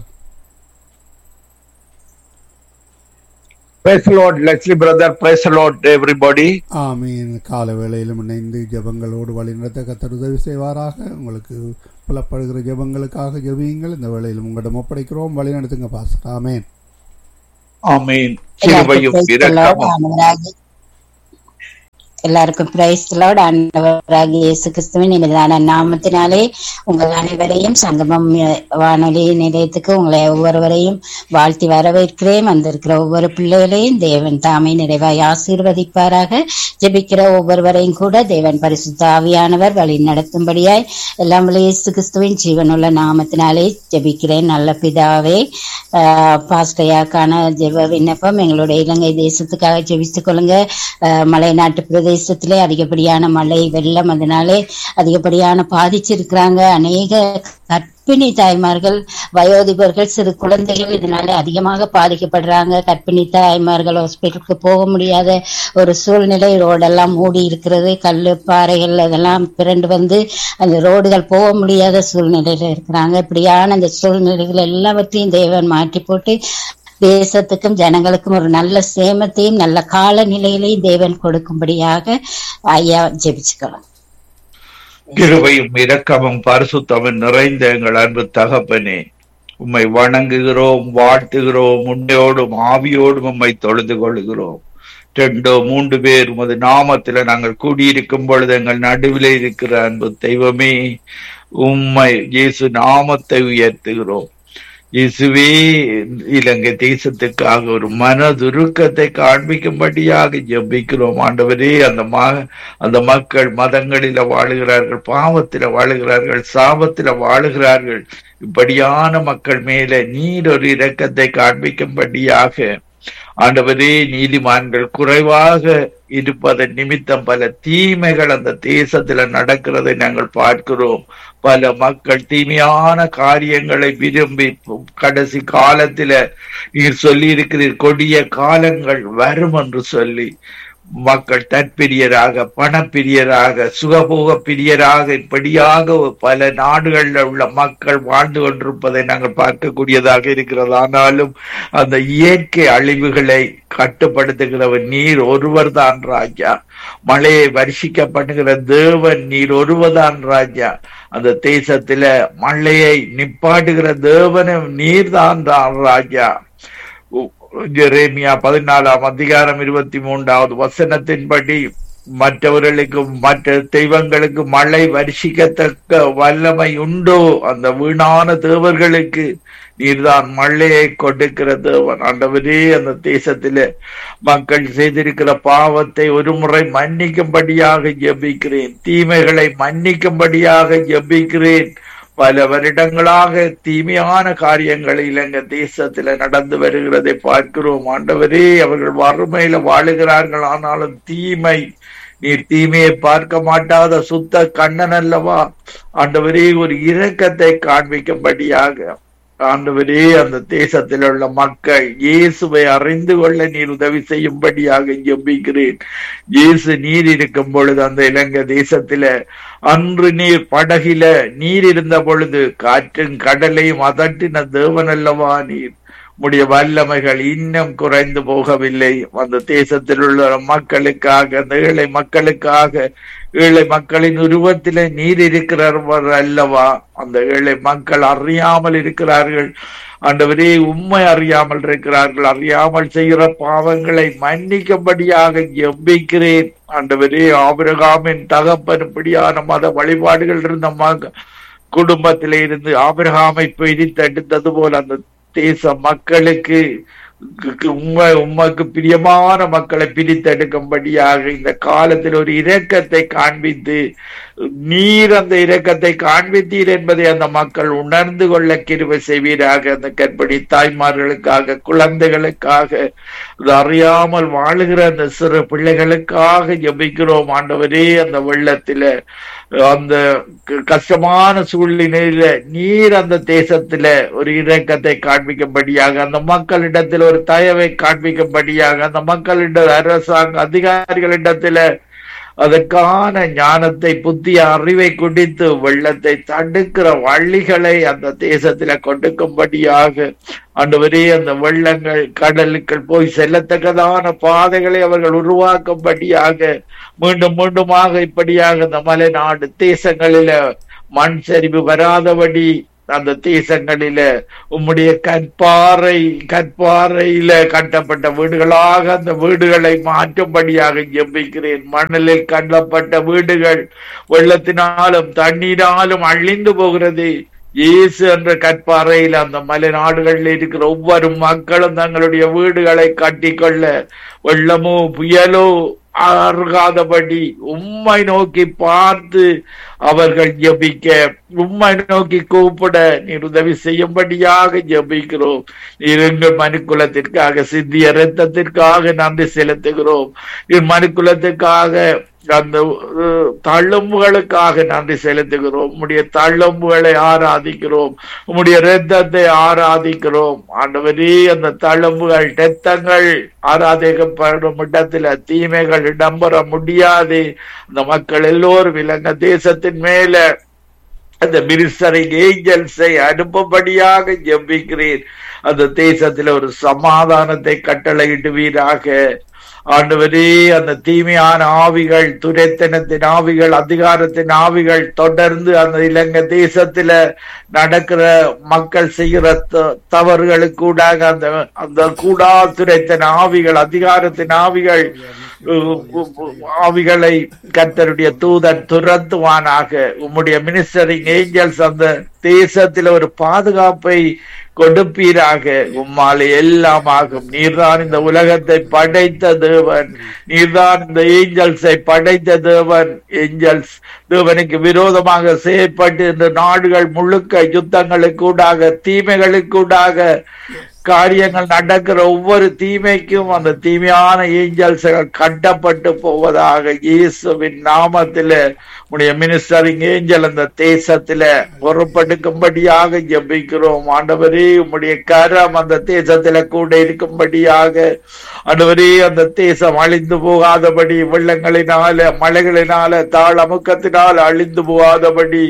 Praise the Lord, Leslie brother. Praise the Lord, everybody. ஆமீன் கால வேளையிலும் இணைந்து ஜெபங்களோடு வழிநடத்த கத்தர் உதவி செய்வாராக உங்களுக்கு புலப்படுகிற ஜெபங்களுக்காக ஜெபியுங்கள் இந்த வேளையிலும் உங்களிடம் ஒப்படைக்கிறோம் வழி நடத்துங்க பாஸ்டர் ஆமேன் ஆமென் எல்லாருக்கும் கிருபையும் praise the Lord, இரக்கமும் ஆண்டவராகிய- எல்லாருக்கும் பிரைஸ் லோட் ஆண்டவராகிய இயேசு கிறிஸ்துவின் இனிதான நாமத்தினாலே உங்கள் அனைவரையும் சங்கமம் அஹ், வானொலி நிலையத்துக்கு உங்களை ஒவ்வொருவரையும் வாழ்த்தி வரவேற்கிறேன் வந்திருக்கிற ஒவ்வொரு பிள்ளைகளையும் தேவன் தாமே நிறைவாய் ஆசீர்வதிப்பாராக ஜெபிக்கிற ஒவ்வொருவரையும் கூட தேவன் பரிசுத்த ஆவியானவர் வழி நடத்தும்படியாய் எல்லாம் வல்ல இயேசு கிறிஸ்துவின் ஜீவனுள்ள நாமத்தினாலே ஜெபிக்கிறேன் நல்ல பிதாவே ஆஹ் பாஸ்டையாக்கான ஜெப விண்ணப்பம் எங்களுடைய இலங்கை தேசத்துக்காக ஜெபித்துக் கொள்ளுங்க ஆஹ் மலைநாட்டு பிரதேசத்திலே அதிகப்படியான மழை வெள்ளம் அதனாலே அதிகப்படியான பாதிச்சிருக்கிறாங்க அநேக கர்ப்பிணி தாய்மார்கள் வயோதிபர்கள் சிறு குழந்தைகள் இதனால அதிகமாக பாதிக்கப்படுறாங்க கர்ப்பிணி தாய்மார்கள் ஹாஸ்பிட்டலுக்கு போக முடியாத ஒரு சூழ்நிலை ரோடெல்லாம் மூடி இருக்கிறது கல்லு பாறைகள் அதெல்லாம் பிறண்டு வந்து அந்த ரோடுகள் போக முடியாத சூழ்நிலையில இருக்கிறாங்க இப்படியான அந்த சூழ்நிலைகள் எல்லாவற்றையும் தேவன் மாற்றி போட்டு தேசத்துக்கும் ஜனங்களுக்கும் ஒரு நல்ல சேமத்தையும் நல்ல கால நிலையிலையும் தேவன் கொடுக்கும்படியாக ஐயா ஜெபிச்சுக்கலாம் கிருபையும் இரக்கமும் பரிசுத்தமும் நிறைந்த எங்கள் அன்பு தகப்பனே உம்மை வணங்குகிறோம் வாழ்த்துகிறோம் உண்மையோடும் ஆவியோடும் உம்மை தொழுது கொள்கிறோம் ரெண்டோ மூன்று பேர் உமது நாமத்தில நாங்கள் கூடியிருக்கும் பொழுது எங்கள் நடுவில் இருக்கிற அன்பு தெய்வமே உம்மை இயேசு நாமத்தை உயர்த்துகிறோம் இயேசுவே இலங்கை தேசத்துக்காக ஒரு மனதுருக்கத்தை காண்பிக்கும்படியாக ஜெபிக்கிறோம் ஆண்டவரே அந்த ம அந்த மக்கள் மதங்களில வாழுகிறார்கள் பாவத்தில வாழுகிறார்கள் சாபத்தில வாழுகிறார்கள் இப்படியான மக்கள் மேல நீர் ஒரு இரக்கத்தை காண்பிக்கும்படியாக ஆண்டவரே நீதிமான்கள் குறைவாக இருப்பதன் நிமித்தம் பல தீமைகள் அந்த தேசத்துல நடக்கிறதை நாங்கள் பார்க்கிறோம் பல மக்கள் தீமையான காரியங்களை விரும்பி கடைசி காலத்தில நீர் சொல்லி இருக்கிறீர் கொடிய காலங்கள் வரும் என்று சொல்லி மக்கள் தற்பிரியராக பணப்பிரியராக சுகபோக பிரியராக இப்படியாக பல நாடுகளில் உள்ள மக்கள் வாழ்ந்து கொண்டிருப்பதை நாங்கள் பார்க்கக்கூடியதாக இருக்கிறது ஆனாலும் அந்த இயற்கை அழிவுகளை கட்டுப்படுத்துகிறவர் நீர் ஒருவர் தான் ராஜா மழையை வருஷிக்க பண்ணுகிற தேவன் நீர் ஒருவர்தான் ராஜா அந்த தேசத்தில மழையை நிப்பாட்டுகிற தேவனும் நீர்தான் தான் ராஜா ஜெரேமியா பதினாலாம் அதிகாரம் இருபத்தி மூன்றாவது வசனத்தின்படி மற்றவர்களுக்கு மற்ற தெய்வங்களுக்கு மழை வருஷிக்கத்தக்க வல்லமை உண்டோ அந்த வீணான தேவர்களுக்கு நீர்தான் மழையை கொடுக்கிற தேவன் ஆண்டவரே அந்த தேசத்தில மக்கள் செய்திருக்கிற பாவத்தை ஒரு முறை மன்னிக்கும்படியாக ஜெபிக்கிறேன் தீமைகளை மன்னிக்கும்படியாக ஜெபிக்கிறேன் பல வருடங்களாக தீமையான காரியங்கள் இலங்கை தேசத்துல நடந்து வருகிறதை பார்க்கிறோம் ஆண்டவரே அவர்கள் வறுமையில வாழுகிறார்கள் ஆனாலும் தீமை நீர் தீமையை பார்க்க மாட்டாத சுத்த கண்ணன் அல்லவா ஆண்டவரே ஒரு இரக்கத்தை காண்பிக்கும்படியாக ஆண்டவரே அந்த தேசத்தில் உள்ள மக்கள் இயேசுவை அறிந்து கொள்ள நீர் உதவி செய்யும்படியாக ஜெபிக்கிறேன் இயேசு நீர் இருக்கும் பொழுது அந்த இலங்கை தேசத்தில அன்று நீர் படகில நீர் இருந்த பொழுது காற்றும் கடலையும் அதட்டின தேவன் அல்லவா நீர் உடைய வல்லமைகள் இன்னும் குறைந்து போகவில்லை அந்த தேசத்தில் உள்ள மக்களுக்காக அந்த ஏழை மக்களுக்காக ஏழை மக்களின் உருவத்திலே நீர் இருக்கிறவர் அல்லவா அந்த ஏழை மக்கள் அறியாமல் இருக்கிறார்கள் ஆண்டவரே உண்மை அறியாமல் இருக்கிறார்கள் அறியாமல் செய்கிற பாவங்களை மன்னிக்கும்படியாக எவ்விக்கிறேன் ஆண்டவரே ஆபிரகாமின் தகப்பன் இப்படியான மத வழிபாடுகள் இருந்த மக குடும்பத்திலே இருந்து ஆபிரகாமை பிரித்தெடுத்தது போல அந்த தேச மக்களுக்கு உண்மை உண்மைக்கு பிரியமான மக்களை பிரித்தெடுக்கும்படியாக இந்த காலத்தில் ஒரு இரக்கத்தை காண்பித்து நீர் அந்த இரக்கத்தை காண்பித்தீர் என்பதை அந்த மக்கள் உணர்ந்து கொள்ள கிருவை செய்வீராக அந்த கற்படி தாய்மார்களுக்காக குழந்தைகளுக்காக அறியாமல் வாழுகிற அந்த சிறு பிள்ளைகளுக்காக ஜபிக்கிறோம் ஆண்டவரே அந்த வெள்ளத்தில அந்த கஷ்டமான சூழ்நிலையில நீர் அந்த தேசத்துல ஒரு இரக்கத்தை காண்பிக்கும்படியாக அந்த மக்களிடத்தில் ஒரு தயவை காண்பிக்கும்படியாக அந்த மக்களிட அரசாங்க அதிகாரிகளிடத்துல அதற்கான ஞானத்தை புத்திய அறிவை குடித்து வெள்ளத்தை தடுக்கிற வள்ளிகளை அந்த தேசத்துல கொடுக்கும்படியாக ஆண்டவரே அந்த வெள்ளங்கள் கடலுக்கு போய் செல்லத்தக்கதான பாதைகளை அவர்கள் உருவாக்கும்படியாக மீண்டும் மீண்டுமாக இப்படியாக இந்த மலைநாடு தேசங்களில மண் சரிவு வராதபடி அந்த தேசங்களில உம்முடைய கற்பாறை கற்பாறையில கட்டப்பட்ட வீடுகளாக அந்த வீடுகளை மாற்றும்படியாக ஜெபிக்கிறேன் மணலில் கட்டப்பட்ட வீடுகள் வெள்ளத்தினாலும் தண்ணீராலும் அழிந்து போகிறது இயேசு என்ற கற்பாறையில் அந்த மலை நாடுகளில் இருக்கிற ஒவ்வொரு மக்களும் தங்களுடைய வீடுகளை கட்டிக்கொள்ள வெள்ளமோ புயலோ அருகாதபடி உம்மை நோக்கி பார்த்து அவர்கள் ஜபிக்க உம்மை நோக்கி கூப்பிட நீர் உதவி செய்யும்படியாக ஜபிக்கிறோம் நீர் எங்கள் மனுக்குலத்திற்காக சிந்திய ரத்தத்திற்காக நன்றி செலுத்துகிறோம் நீர் மனுக்குலத்திற்காக அந்த தள்ளும்புகளுக்காக நன்றி செலுத்துகிறோம் உம்முடைய தள்ளும்புகளை ஆராதிக்கிறோம் உம்முடைய ரத்தத்தை ஆராதிக்கிறோம் ஆண்டவரே அந்த தள்ளும்புகள் ரத்தங்கள் ஆராதிக்கப்படும் இடத்துல தீமைகள் இடம்பெற முடியாது அந்த மக்கள் எல்லோரும் இலங்கை தேசத்தின் மேல அந்த மினிஸ்டரிங் ஏஞ்சல்ஸை அனுப்பும்படியாக ஜெபிக்கிறேன் அந்த தேசத்துல ஒரு சமாதானத்தை கட்டளையிடுவீராக ஆண்டவரே அந்த தீமையான ஆவிகள் துரைத்தனத்தின் ஆவிகள் அதிகாரத்தின் ஆவிகள் தொடர்ந்து அந்த இலங்கை தேசத்துல நடக்கிற மக்கள் செய்கிற த- தவறுகளுக்கூடாக அந்த அந்த கூடா துரைத்தன ஆவிகள் அதிகாரத்தின் ஆவிகள் உ- உ- உ- ஆவிகளை கர்த்தருடைய தூதன் துரத்துவானாக உம்முடைய மினிஸ்டரிங் ஏஞ்சல்ஸ் அந்த தேசத்துல ஒரு பாதுகாப்பை கொடுப்பீராக உம்மாலே எல்லாம் ஆகும் நீர்தான் இந்த உலகத்தை படைத்த தேவன் நீர்தான் இந்த ஏஞ்சல்ஸை படைத்த தேவன் ஏஞ்சல்ஸ் தேவனுக்கு விரோதமாக செயற்பட்டு இந்த நாடுகள் முழுக்க யுத்தங்களுக்கூடாக தீமைகளுக்கூடாக காரியங்கள் நடக்கிற ஒவ்வொரு தீமைக்கும் அந்த தீமையான ஏஞ்சல்ஸ்கள் கட்டப்பட்டு போவதாக இயேசுவின் நாமத்தில உடைய மினிஸ்டரிங் ஏஞ்சல் அந்த தேசத்தில பொறுப்படுக்கும்படியாக ஜெபிக்கிறோம் ஆண்டவரே உம்முடைய கரம் அந்த தேசத்தில கூட இருக்கும்படியாக ஆண்டவரே அந்த தேசம் அழிந்து போகாதபடி வெள்ளங்களினால மழைகளினால தாழ் அமுக்கத்தினால் அழிந்து போகாதபடி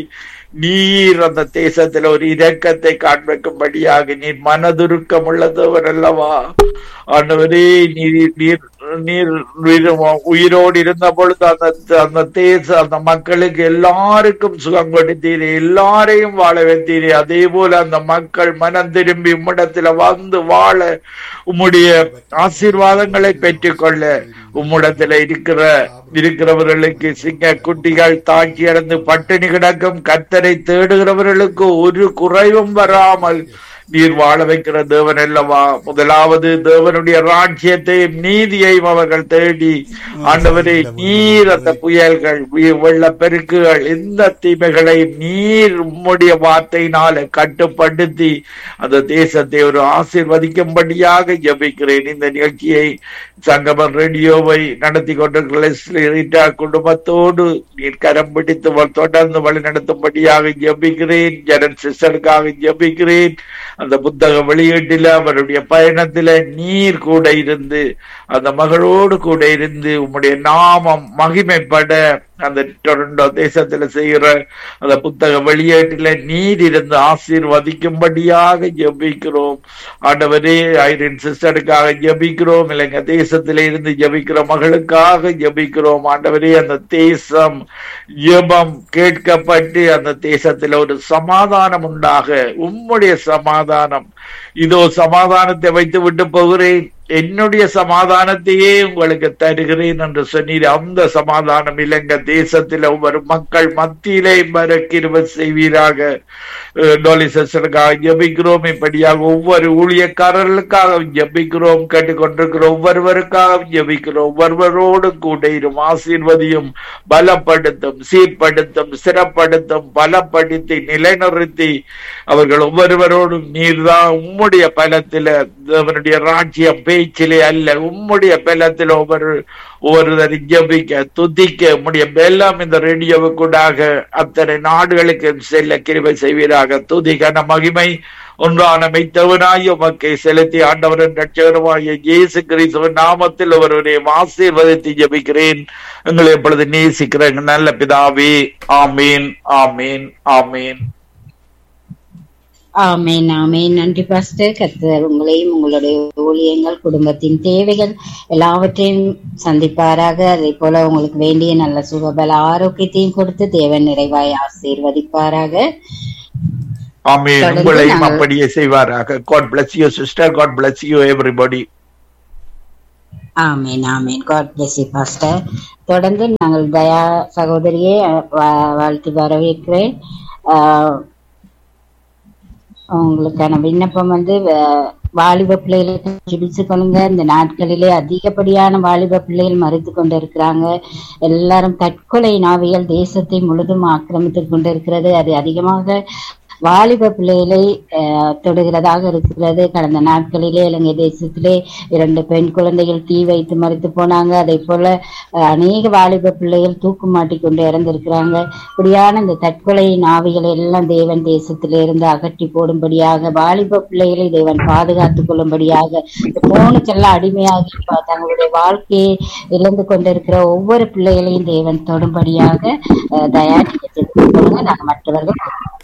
நீர் அந்த தேசத்துல ஒரு இரக்கத்தை காண்பிக்கும்படியாக நீர் மனதுருக்கம் உள்ளதவர் அல்லவா ஆண்டவரே நீர் நீர் நீர் உயிர்- உயிரோடு இருந்த பொழுது அந்த அந்த தேச அந்த மக்களுக்கு எல்லாருக்கும் சுகம் கொடுத்தீரே எல்லாரையும் வாழ வைத்தீரே அதே போல அந்த மக்கள் மனம் திரும்பி உம்மிடத்துல வந்து வாழ உம்முடைய ஆசீர்வாதங்களை பெற்றுக்கொள்ள உம்மிடத்துல இருக்கிற இருக்கிறவர்களுக்கு சிங்க குட்டிகள் தாக்கி அடைந்து பட்டினி கிடக்கும் கத்தரை தேடுகிறவர்களுக்கு ஒரு குறைவும் வராமல் நீர் வாழ வைக்கிற தேவன் அல்லவா முதலாவது தேவனுடைய ராஜ்யத்தையும் நீதியையும் அவர்கள் தேடி ஆண்டவரே நீர் அந்த புயல்கள் உய- வெள்ளப்பெருக்குகள் இந்த தீமைகளை நீர் உம்முடைய வார்த்தையினால கட்டுப்படுத்தி அந்த தேசத்தை ஒரு ஆசீர்வதிக்கும்படியாக ஜெபிக்கிறேன் இந்த நிகழ்ச்சியை சங்கமம் ரேடியோவை நடத்தி கொண்டிருக்கிற லெஸ்லி ரீட்டா குடும்பத்தோடு நீர் கரம் பிடித்து வ- தொடர்ந்து வழி நடத்தும்படியாக ஜெபிக்கிறேன் ஜெரன் சிஸ்டருக்காக ஜெபிக்கிறேன் அந்த புத்தக வெளியீட்டில அவருடைய பயணத்தில நீர் கூட இருந்து அந்த மகளோடு கூட இருந்து உம்முடைய நாமம் மகிமைப்பட அந்த டொரண்டோ தேசத்துல செய்கிற அந்த புத்தக வெளியீட்டில நீர் இருந்து ஆசீர்வதிக்கும்படியாக ஜெபிக்கிறோம் ஆண்டவரே ஐரின் சிஸ்டருக்காக ஜெபிக்கிறோம் இல்லைங்க தேசத்தில இருந்து ஜெபிக்கிற மகளுக்காக ஜெபிக்கிறோம் ஆண்டவரே அந்த தேசம் ஜெபம் கேட்கப்பட்டு அந்த தேசத்துல ஒரு சமாதானம் உண்டாக உம்முடைய சமாதானம் இதோ சமாதானத்தை வைத்து விட்டு போகிறேன் என்னுடைய சமாதானத்தையே உங்களுக்கு தருகிறேன் என்று சொன்னீர் அந்த சமாதானம் இலங்கை தேசத்தில் ஒவ்வொரு மக்கள் மத்தியிலே வர கிருப செய்வீராக அஹ் டோலி சிஸ்டருக்காக ஜெபிக்கிறோம் இப்படியாக ஒவ்வொரு ஊழியக்காரர்களுக்காக ஜெபிக்கிறோம் கேட்டுக்கொண்டிருக்கிற ஒவ்வொருவருக்காக ஜெபிக்கிறோம் ஒவ்வொருவரோடு கூட இரும் ஆசீர்வதியும் பலப்படுத்தும் சீர்படுத்தும் சிறப்படுத்தும் பலப்படுத்தி நிலைநிறுத்தி அவர்கள் ஒவ்வொருவரோடும் நீர்தான் உம்முடைய பலத்தில தேவனுடைய ராஜ்யம் பேச்சிலே அல்ல உம்முடைய பலத்தில் ஒவ்வொரு ஒவ்வொருவரை ஜபிக்க துதிக்க உம்முடைய பெல்லாம் இந்த ரேடியோவுக்கூடாக அத்தனை நாடுகளுக்கு செல்ல கிருபை செய்வீராக துதிகன மகிமை ஒன்றான மெய்த்தவனாய் உமக்கை செலுத்தி ஆண்டவரின் ரட்சகருமாய இயேசு கிறிஸ்துவின் நாமத்தில் ஒருவரை ஆசீர்வதித்து ஜபிக்கிறேன் எங்களை எப்பொழுது நேசிக்கிற எங்கள் நல்ல பிதாவே ஆமீன் ஆமீன் ஆமீன் ஆமேன் ஆமேன் நன்றி பாஸ்டர் கர்த்தர் உங்களையும் உங்களுடைய ஊழியங்கள் குடும்பத்தின் தேவைகள் எல்லாவற்றையும் சந்திப்பாராக அதே போல உங்களுக்கு வேண்டிய நல்ல சுகபல ஆரோக்கியத்தையும் கொடுத்து தேவன் நிறைவாய் ஆசீர்வதிப்பாராக ஆமீன் தொடர்ந்து உங்களையும் நாங்கள் அப்படியே செய்வாராக God bless you sister God bless you everybody amen amen God bless you pastor தொடர்ந்து நாங்கள் தயா சகோதரியை அஹ், வா- வாழ்த்தி வரவேற்கிறேன் ஆஹ், உங்களுக்கான விண்ணப்பம் வந்து வ- வாலிப பிள்ளைகளுக்கு ஜெபிச்சு கொள்ளுங்க இந்த நாட்களிலே அதிகப்படியான வாலிப பிள்ளைகள் மறித்து கொண்டு இருக்கிறாங்க எல்லாரும் தற்கொலை நாவியல் தேசத்தை முழுதும் ஆக்கிரமித்துக் கொண்டிருக்கிறது அது அதிகமாக வாலிப பிள்ளைகளை அஹ், தொடுகிறதாக இருக்கிறது கடந்த நாட்களிலே இலங்கை தேசத்திலே இரண்டு பெண் குழந்தைகள் தீ வைத்து மறித்து போனாங்க அதே போல அஹ், அநேக வாலிப பிள்ளைகள் தூக்கு மாட்டிக்கொண்டு இறந்திருக்கிறாங்க இப்படியான இந்த தற்கொலையின் ஆவிகளை எல்லாம் தேவன் தேசத்திலே இருந்து அகற்றி போடும்படியாக வாலிப பிள்ளைகளை தேவன் பாதுகாத்துக் கொள்ளும்படியாக இந்த போனுக்கெல்லாம் அடிமையாகி ப- தங்களுடைய வாழ்க்கையை இழந்து கொண்டிருக்கிற ஒவ்வொரு பிள்ளைகளையும் தேவன் தொடும்படியாக அஹ், தயாரிக்க சொல்லுங்க நாங்கள் மற்றவர்கள்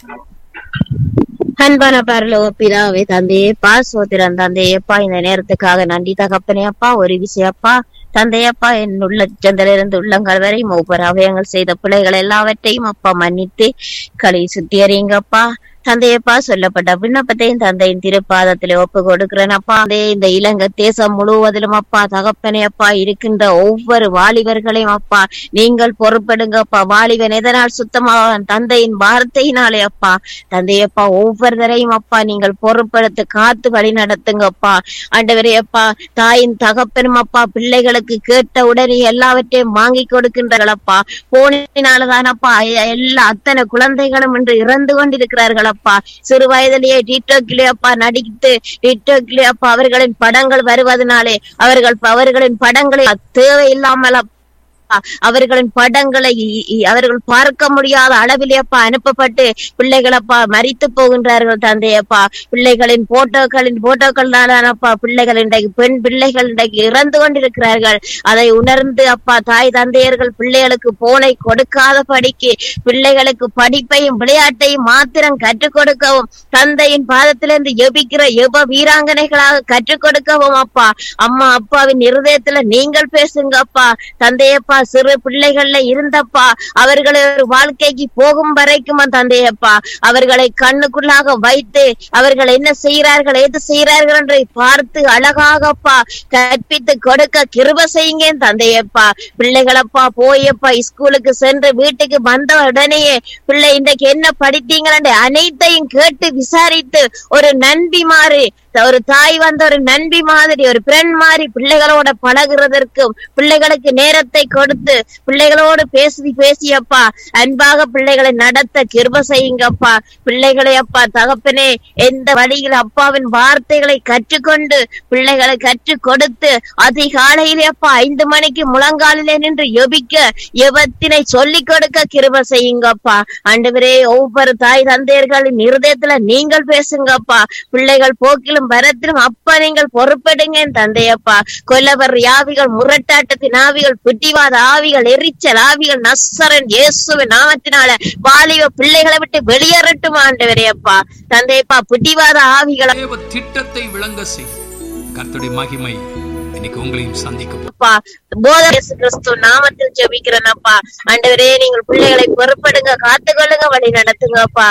அன்பான பரலோக பிதாவே தந்தையப்பா சோத்திரன் தந்தையப்பா இந்த நேரத்துக்காக நன்றி தகப்பனே அப்பா ஒரு விஷயப்பா தந்தையப்பா என் உள்ளச்சந்திலிருந்து உள்ளங்கள் வரை ஒவ்வொரு அவயங்கள் செய்த பிள்ளைகள் எல்லாவற்றையும் அப்பா மன்னித்து களி சுத்தியறிங்கப்பா தந்தையப்பா சொல்லப்பட்ட விண்ணப்பத்தையும் தந்தையின் திருப்பாதத்திலே ஒப்பு கொடுக்கிறேன் அப்பா அதே இந்த இலங்கை தேசம் முழுவதிலும் அப்பா தகப்பனே அப்பா இருக்கின்ற ஒவ்வொரு வாலிபர்களையும் அப்பா நீங்கள் பொறுப்பெடுங்கப்பா வாலிபன் எதனால் சுத்தமாக தந்தையின் வார்த்தையினாலே அப்பா தந்தையப்பா ஒவ்வொருத்தரையும் அப்பா நீங்கள் பொறுப்பெடுத்து காத்து வழி நடத்துங்கப்பா ஆண்டவரே அப்பா தாயின் தகப்பனும் அப்பா பிள்ளைகளுக்கு கேட்ட உடனே எல்லாவற்றையும் வாங்கி கொடுக்கின்றார்களப்பா போனினாலதானப்பா எல்லா அத்தனை குழந்தைகளும் இன்று இறந்து கொண்டிருக்கிறார்களப்பா சிறு வயதிலேயே டிக்டாக்லே அப்பா நடித்து டிக்டாக்லே அப்பா அவர்களின் படங்கள் வருவதனாலே அவர்கள் அவர்களின் படங்களை தேவையில்லாமல் அப்பா, அவர்களின் படங்களை இ- இ- அவர்கள் பார்க்க முடியாத அளவிலே அப்பா அனுப்பப்பட்டு பிள்ளைகள் அப்பா மரித்து போகின்றார்கள் தந்தையப்பா பிள்ளைகளின் போட்டோக்களின் போட்டோக்கள் தானப்பா பிள்ளைகள் இன்றைக்கு பெண் பிள்ளைகள் இன்றைக்கு இறந்து கொண்டிருக்கிறார்கள் அதை உணர்ந்து அப்பா தாய் தந்தையர்கள் பிள்ளைகளுக்கு போனை கொடுக்காத படிக்கு பிள்ளைகளுக்கு படிப்பையும் விளையாட்டையும் மாத்திரம் கற்றுக் கொடுக்கவும் தந்தையின் பாதத்திலிருந்து எபிக்கிற எப வீராங்கனைகளாக கற்றுக் கொடுக்கவும் அப்பா அம்மா அப்பாவின் இருதயத்துல நீங்கள் பேசுங்க அப்பா தந்தையப்பா சிறு பிள்ளைகள்ல இருந்தப்பா அவர்களை ஒரு வாழ்க்கைக்கு போகும் வரைக்கும் தந்தையப்பா அவர்களை கண்ணுக்குள்ளாக வைத்து அவர்கள் என்ன செய்கிறார்கள் எது செய்கிறார்கள் என்று பார்த்து அழகாகப்பா கற்பித்து கொடுக்க கிருப செய்யுங்க தந்தையப்பா பிள்ளைகளப்பா போயப்பா ஸ்கூலுக்கு சென்று வீட்டுக்கு வந்த உடனேயே பிள்ளை இன்றைக்கு என்ன படித்தீங்களே அனைத்தையும் கேட்டு விசாரித்து ஒரு நண்பி மாறி ஒரு தாய் வந்த ஒரு நண்பி மாதிரி ஒரு பெண் மாதிரி பிள்ளைகளோட பழகுறதற்கும் பிள்ளைகளுக்கு நேரத்தை கொடுத்து பிள்ளைகளோடு பேசி பேசியப்பா அன்பாக பிள்ளைகளை நடத்த கிருப செய்யுங்கப்பா பிள்ளைகளை அப்பா தகப்பனே எந்த வழியில் அப்பாவின் வார்த்தைகளை கற்றுக்கொண்டு பிள்ளைகளை கற்றுக் கொடுத்து அதிகாலையிலே அப்பா ஐந்து மணிக்கு முழங்காலிலே நின்று எபிக்க எவத்தினை சொல்லிக் கொடுக்க கிருப செய்யுங்கப்பா ஆண்டவரே ஒவ்வொரு தாய் தந்தையர்களின் இருதயத்துல நீங்கள் பேசுங்கப்பா பிள்ளைகள் போக்கிலும் வரத்திலும் அப்பா நீங்கள் பொறுப்பெடுங்க என் தந்தையப்பா கொல்லவர் யாவிகள் முரட்டாட்டத்தின் ஆவிகள் பிடிவாத ஆவிகள் எரிச்சல் ஆவிகள் நஸ்ஸரன் இயேசுவின் நாமத்தினால வாலிப பிள்ளைகளை விட்டு வெளியேறட்டும் ஆண்டவரே அப்பா தந்தையப்பா பிடிவாத ஆவிகளை தேவ திட்டத்தை விளங்க செய் கர்த்தருடைய மகிமை இன்னைக்கு உங்களையும் சந்திக்க போ- அப்பா போத இயேசு கிறிஸ்து நாமத்தில் ஜெபிக்கிறேன் அப்பா ஆண்டவரே நீங்கள் பிள்ளைகளை பொறுப்படுங்க காத்துக்கொள்ளுங்க வழி நடத்துங்கப்பா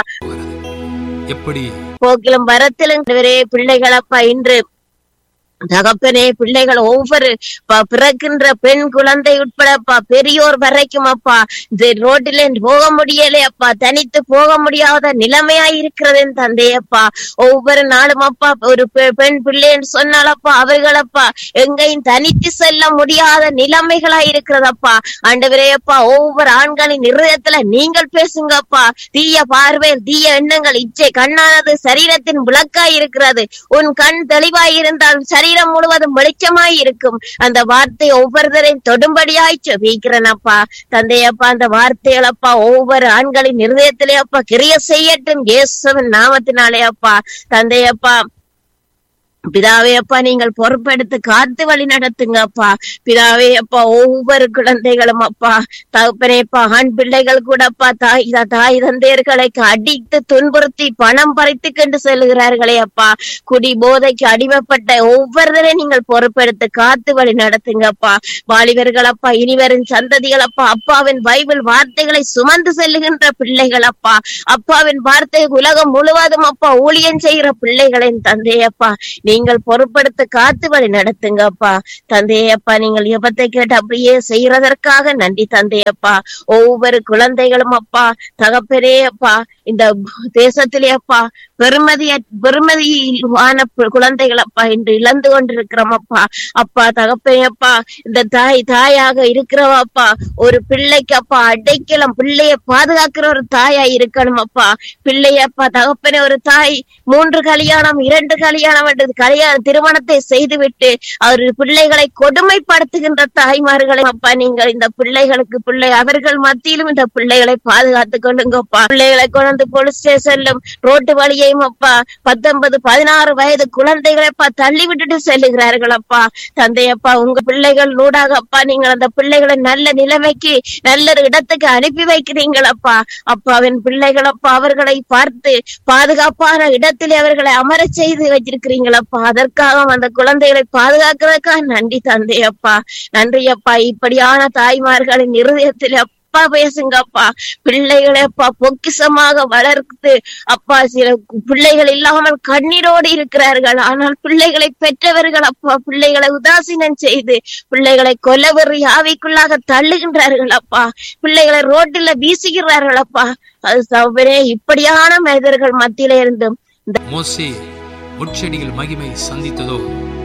எப்படி போக்கிலும் வரத்திலும் ஆண்டவரே பிள்ளைகள் அப்பா இன்று தகப்பனே பிள்ளைகள் ஒவ்வொரு ப- பிறக்கின்ற பெண் குழந்தை உட்பட அப்பா பெரியோர் வரைக்கும் அப்பா இந்த ரோட்டில போக முடியலே அப்பா தனித்து போக முடியாத நிலைமையா இருக்கிறது என் தந்தையப்பா ஒவ்வொரு நாளும் அப்பா ஒரு பெ- பெண் பிள்ளைன்னு சொன்னாலப்பா அவர்களப்பா எங்கேயும் தனித்து செல்ல முடியாத நிலைமைகளா இருக்கிறதப்பா ஆண்டவரே அப்பா ஒவ்வொரு ஆண்களின் இருதயத்துல நீங்கள் பேசுங்கப்பா தீய பார்வையில் தீய எண்ணங்கள் இச்சை கண்ணானது சரீரத்தின் விளக்காய் இருக்கிறது உன் கண் தெளிவாய் இருந்தால் சரீரம் முழுவதும் வெளிச்சமாய் இருக்கும் அந்த வார்த்தை ஒவ்வொருத்தரையும் தொடும்படியாய் செபிக்கிறேன் அப்பா தந்தையப்பா அந்த வார்த்தைகள் அப்பா ஒவ்வொரு ஆண்களின் இருதயத்திலே அப்பா கிரிய செய்யட்டும் இயேசுவின் நாமத்தினாலே அப்பா தந்தையப்பா பிதாவே அப்பா நீங்கள் பொறுப்பெடுத்து காத்து வழி நடத்துங்க அப்பா பிதாவே அப்பா ஒவ்வொரு குழந்தைகளும் அப்பா தகப்பனேப்பா ஆண் பிள்ளைகள் கூட அப்பா தாய் தாய் தந்தையர்களை அடித்து துன்புறுத்தி பணம் பறித்து கொண்டு செல்கிறார்களே அப்பா குடி போதைக்கு அடிமைப்பட்ட ஒவ்வொருத்தரையும் நீங்கள் பொறுப்பெடுத்து காத்து வழி நடத்துங்க அப்பா வாலிபர்கள் அப்பா இனிவரும் சந்ததிகள் அப்பா அப்பாவின் பைபிள் வார்த்தைகளை சுமந்து செல்லுகின்ற பிள்ளைகள் அப்பா அப்பாவின் வார்த்தை உலகம் முழுவதும் அப்பா ஊழியம் செய்கிற பிள்ளைகளின் தந்தையப்பா நீங்கள் பொறுப்படுத்த காத்து வழி நடத்துங்கப்பா தந்தையப்பா நீங்கள் எபத்தை கேட்டு அப்படியே செய்யறதற்காக நன்றி தந்தையப்பா ஒவ்வொரு குழந்தைகளும் அப்பா தகப்பனே அப்பா இந்த தேசத்திலே அப்பா பெருமதிய பெருமதியான குழந்தைகள் அப்பா இன்று இழந்து கொண்டிருக்கிறோம் அப்பா அப்பா தகப்பனே அப்பா இந்த தாய் தாயாக இருக்கிறவப்பா ஒரு பிள்ளைக்கு அப்பா அடைக்கலம் பிள்ளைய பாதுகாக்கிற ஒரு தாயா இருக்கணும் அப்பா பிள்ளைய அப்பா தகப்பனே ஒரு தாய் மூன்று கல்யாணம் இரண்டு கல்யாணம் என்று கல்யாண திருமணத்தை செய்துவிட்டு அவர் பிள்ளைகளை கொடுமைப்படுத்துகின்ற தாய்மார்களை அப்பா நீங்கள் இந்த பிள்ளைகளுக்கு பிள்ளை அவர்கள் மத்தியிலும் இந்த பிள்ளைகளை பாதுகாத்துக் கொள்ளுங்கப்பா பிள்ளைகளை கொண்டு போலீஸ் ஸ்டேஷன்லும் ரோட்டு வழியையும் அப்பா பத்தொன்பது பதினாறு வயது குழந்தைகளை அப்பா தள்ளி விட்டுட்டு செல்லுகிறார்கள் அப்பா தந்தையப்பா உங்க பிள்ளைகள் நூடாக அப்பா நீங்கள் அந்த பிள்ளைகளை நல்ல நிலைமைக்கு நல்ல ஒரு இடத்துக்கு அனுப்பி வைக்கிறீங்களப்பா அப்பாவின் பிள்ளைகள் அப்பா அவர்களை பார்த்து பாதுகாப்பான இடத்திலே அவர்களை அமர செய்து வச்சிருக்கிறீங்களப்பா அதற்காக அந்த குழந்தைகளை பாதுகாக்கிறதுக்காக நன்றி தந்தையப்பா நன்றி அப்பா இப்படியான தாய்மார்களின் இருதயத்தில் அப்பா பேசுங்கப்பா பிள்ளைகளை அப்பா பொக்கிசமாக வளர்த்து அப்பா சில பிள்ளைகள் இல்லாமல் கண்ணீரோடு இருக்கிறார்கள் ஆனால் பிள்ளைகளை பெற்றவர்கள் அப்பா பிள்ளைகளை உதாசீனம் செய்து பிள்ளைகளை கொலவெறி ஆவிக்குள்ளாக தள்ளுகின்றார்கள் அப்பா பிள்ளைகளை ரோட்டில் வீசுகிறார்கள் அப்பா அது சௌபரே இப்படியான மனிதர்கள் மத்தியில இருந்தும் மோசே முட்செடியில் மகிமை சந்தித்ததோ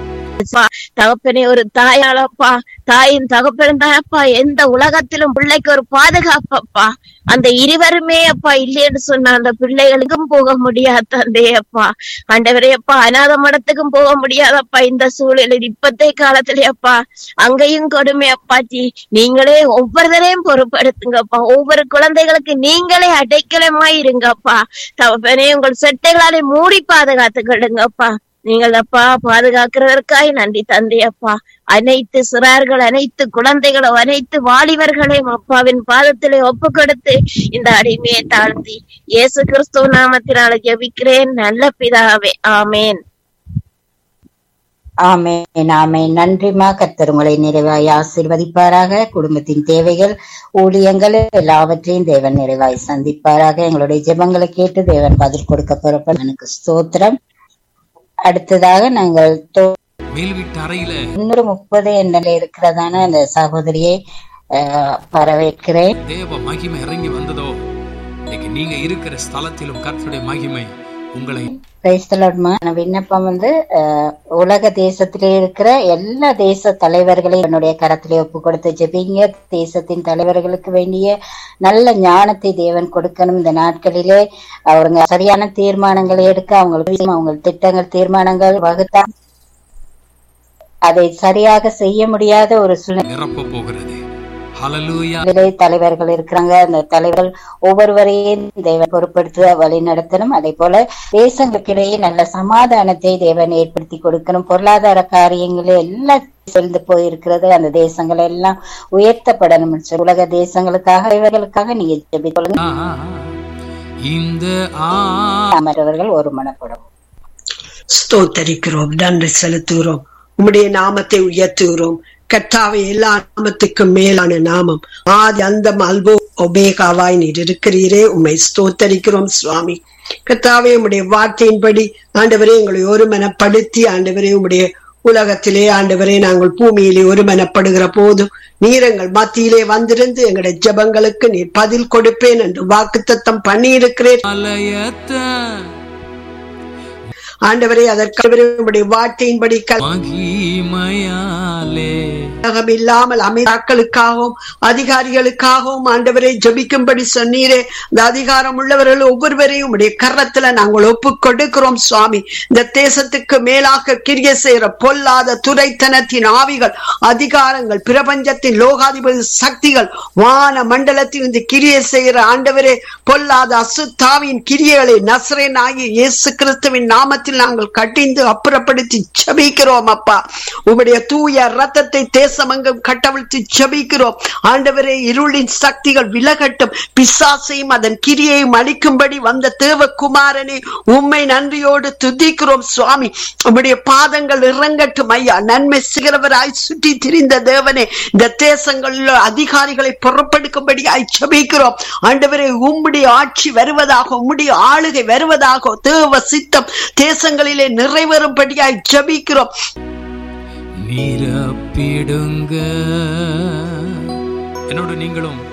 தகப்பனே ஒரு தாயாளப்பா தாயின் தகப்பனும் தானப்பா எந்த உலகத்திலும் பிள்ளைக்கு ஒரு பாதுகாப்பப்பா அந்த இருவருமே அப்பா இல்லைன்னு சொன்ன அந்த பிள்ளைகளுக்கும் போக முடியாது தந்தையே அப்பா ஆண்டவரே அப்பா அநாத மடத்துக்கும் போக முடியாதப்பா இந்த சூழலில் இப்பத்தே காலத்திலே அப்பா அங்கேயும் கொடுமை அப்பாச்சி நீங்களே ஒவ்வொருத்தரையும் பொறுப்படுத்துங்கப்பா ஒவ்வொரு குழந்தைகளுக்கு நீங்களே அடைக்கலமாய் இருங்கப்பா தகப்பனே உங்கள் செட்டைகளாலே மூடி பாதுகாத்து கொள்ளுங்கப்பா நீங்கள் அப்பா பாதுகாக்கிறதற்காய் நன்றி தந்தை அப்பா அனைத்து சிறார்கள் அனைத்து குழந்தைகளும் அனைத்து வாலிபர்களையும் அப்பாவின் பாதத்திலே ஒப்பு கொடுத்து இந்த அடிமையை தாழ்த்தி இயேசு கிறிஸ்துவ நாமத்தினால ஜெபிக்கிறேன் நல்ல பிதாவே ஆமேன் ஆமேன் ஆமேன் நன்றிமா கர்த்தர் உங்களை நிறைவாய் ஆசீர்வதிப்பாராக குடும்பத்தின் தேவைகள் ஊழியங்கள் எல்லாவற்றையும் தேவன் நிறைவாய் சந்திப்பாராக எங்களுடைய ஜெபங்களை கேட்டு தேவன் பதில் கொடுக்க போறப்ப எனக்கு ஸ்தோத்திரம் அடுத்ததாக நாங்கள் தோ- மேல் வீட்டு அறையில முன்னூறு முப்பது எண்ணில் இருக்கிறதான அந்த சகோதரியை அஹ், வரவேற்கிறேன் தேவ மகிமை இறங்கி வந்ததோ இன்னைக்கு நீங்க இருக்கிற ஸ்தலத்திலும் கர்த்தருடைய மகிமை உங்களை Praise the Lord, மா. நான் விண்ணப்பம் வந்து அஹ், உலக தேசத்திலே இருக்கிற எல்லா தேச தலைவர்களையும் என்னுடைய கரத்திலே ஒப்பு கொடுத்து ஜெபிங்க தேசத்தின் தலைவர்களுக்கு வேண்டிய நல்ல ஞானத்தை தேவன் கொடுக்கணும் இந்த நாட்களிலே அவங்க சரியான தீர்மானங்களை எடுக்க அவங்களுக்கு அவங்க திட்டங்கள் தீர்மானங்கள் வகுத்தா அதை சரியாக செய்ய முடியாத ஒரு சூழ்நிலை நிரப்ப போகிறது ஹalleluya நிலை தலைவர்கள் இருக்கிறாங்க அந்த தலைவர்கள் ஒவ்வொருவரையும் தேவன் பொறுப்படுத்த வழி நடத்தணும் அதே போல தேசங்களுக்கிடையே நல்ல சமாதானத்தை தேவன் ஏற்படுத்தி கொடுக்கணும் பொருளாதார காரியங்களே எல்லாம் செல்ந்து போயிருக்கிறது அந்த தேசங்கள் எல்லாம் உயர்த்தப்படணும் உலக தேசங்களுக்காக இவர்களுக்காக நீங்க ஜெபிக்கொள்ளுங்க ஆ, ஆ, ஆ. இந்த ஆ அமர்வர்கள் ஒரு மனப்படும் ஸ்தோத்தரிக்கிறோம் நன்றி செலுத்துகிறோம் உம்முடைய நாமத்தை உயர்த்துகிறோம் கர்த்தாவை எல்லா நாமத்துக்கும் மேலான நாமம் ஆதி அந்தம் அல்போ ஒபேகாவாய் நீர் இருக்கிறீரே உம்மை ஸ்தோத்தரிக்கிறோம் சுவாமி கர்த்தாவே உம்முடைய வார்த்தையின்படி ஆண்டவரே எங்களை ஒருமனப்படுத்தி ஆண்டவரே உம்முடைய உலகத்திலே ஆண்டவரே நாங்கள் பூமியிலே ஒருமனப்படுகிற போதும் நீர் எங்கள் மத்தியிலே வந்திருந்து எங்களுடைய ஜெபங்களுக்கு நீர் பதில் கொடுப்பேன் என்று வாக்குத்தத்தம் பண்ணி இருக்கிறேன் மலையத்த ஆண்டவரே அதற்கு உம்முடைய வார்த்தையின்படி கல் மகிமையாலே உலகம் இல்லாமல் அமைதாக்களுக்காகவும் அதிகாரிகளுக்காகவும் ஆண்டவரை ஜபிக்கும்படி சொன்னீரே இந்த அதிகாரம் உள்ளவர்கள் ஒவ்வொருவரையும் உடைய கரத்துல நாங்கள் ஒப்பு கொடுக்கிறோம் சுவாமி இந்த தேசத்துக்கு மேலாக கிரிய செய்கிற பொல்லாத துரைத்தனத்தின் ஆவிகள் அதிகாரங்கள் பிரபஞ்சத்தின் லோகாதிபதி சக்திகள் வான மண்டலத்தில் இந்த கிரிய செய்கிற ஆண்டவரே பொல்லாத அசுத்தாவின் கிரியைகளை நசரேன் ஆகிய இயேசு கிறிஸ்துவின் நாமத்தில் நாங்கள் கட்டிந்து அப்புறப்படுத்தி ஜபிக்கிறோம் அப்பா உம்முடைய தூய ரத்தத்தை தேசமெங்கும் கட்டவிழ்த்து ஜபிக்கிறோம் ஆண்டவரே இருளின் சக்திகள் விலகட்டும் பிசாசையும் அதன் கிரியையும் அளிக்கும்படி வந்த தேவகுமாரனே உம்மை நன்றியோடு துதிக்கிறோம் சுவாமி உம்முடைய பாதங்கள் இறங்கட்டும் ஐயா நன்மை செய்கிறவராய் சுற்றி திரிந்த தேவனே இந்த தேசங்களில் அதிகாரிகளை புறப்படுக்கும்படியாய் ஜபிக்கிறோம் ஆண்டவரே உம்முடைய ஆட்சி வருவதாக உம்முடைய ஆளுகை வருவதாக தேவ சித்தம் தேசங்களிலே நிறைவேறும்படியாய் ஜபிக்கிறோம் நிரப்பிடுங்க என்னோட நீங்களும்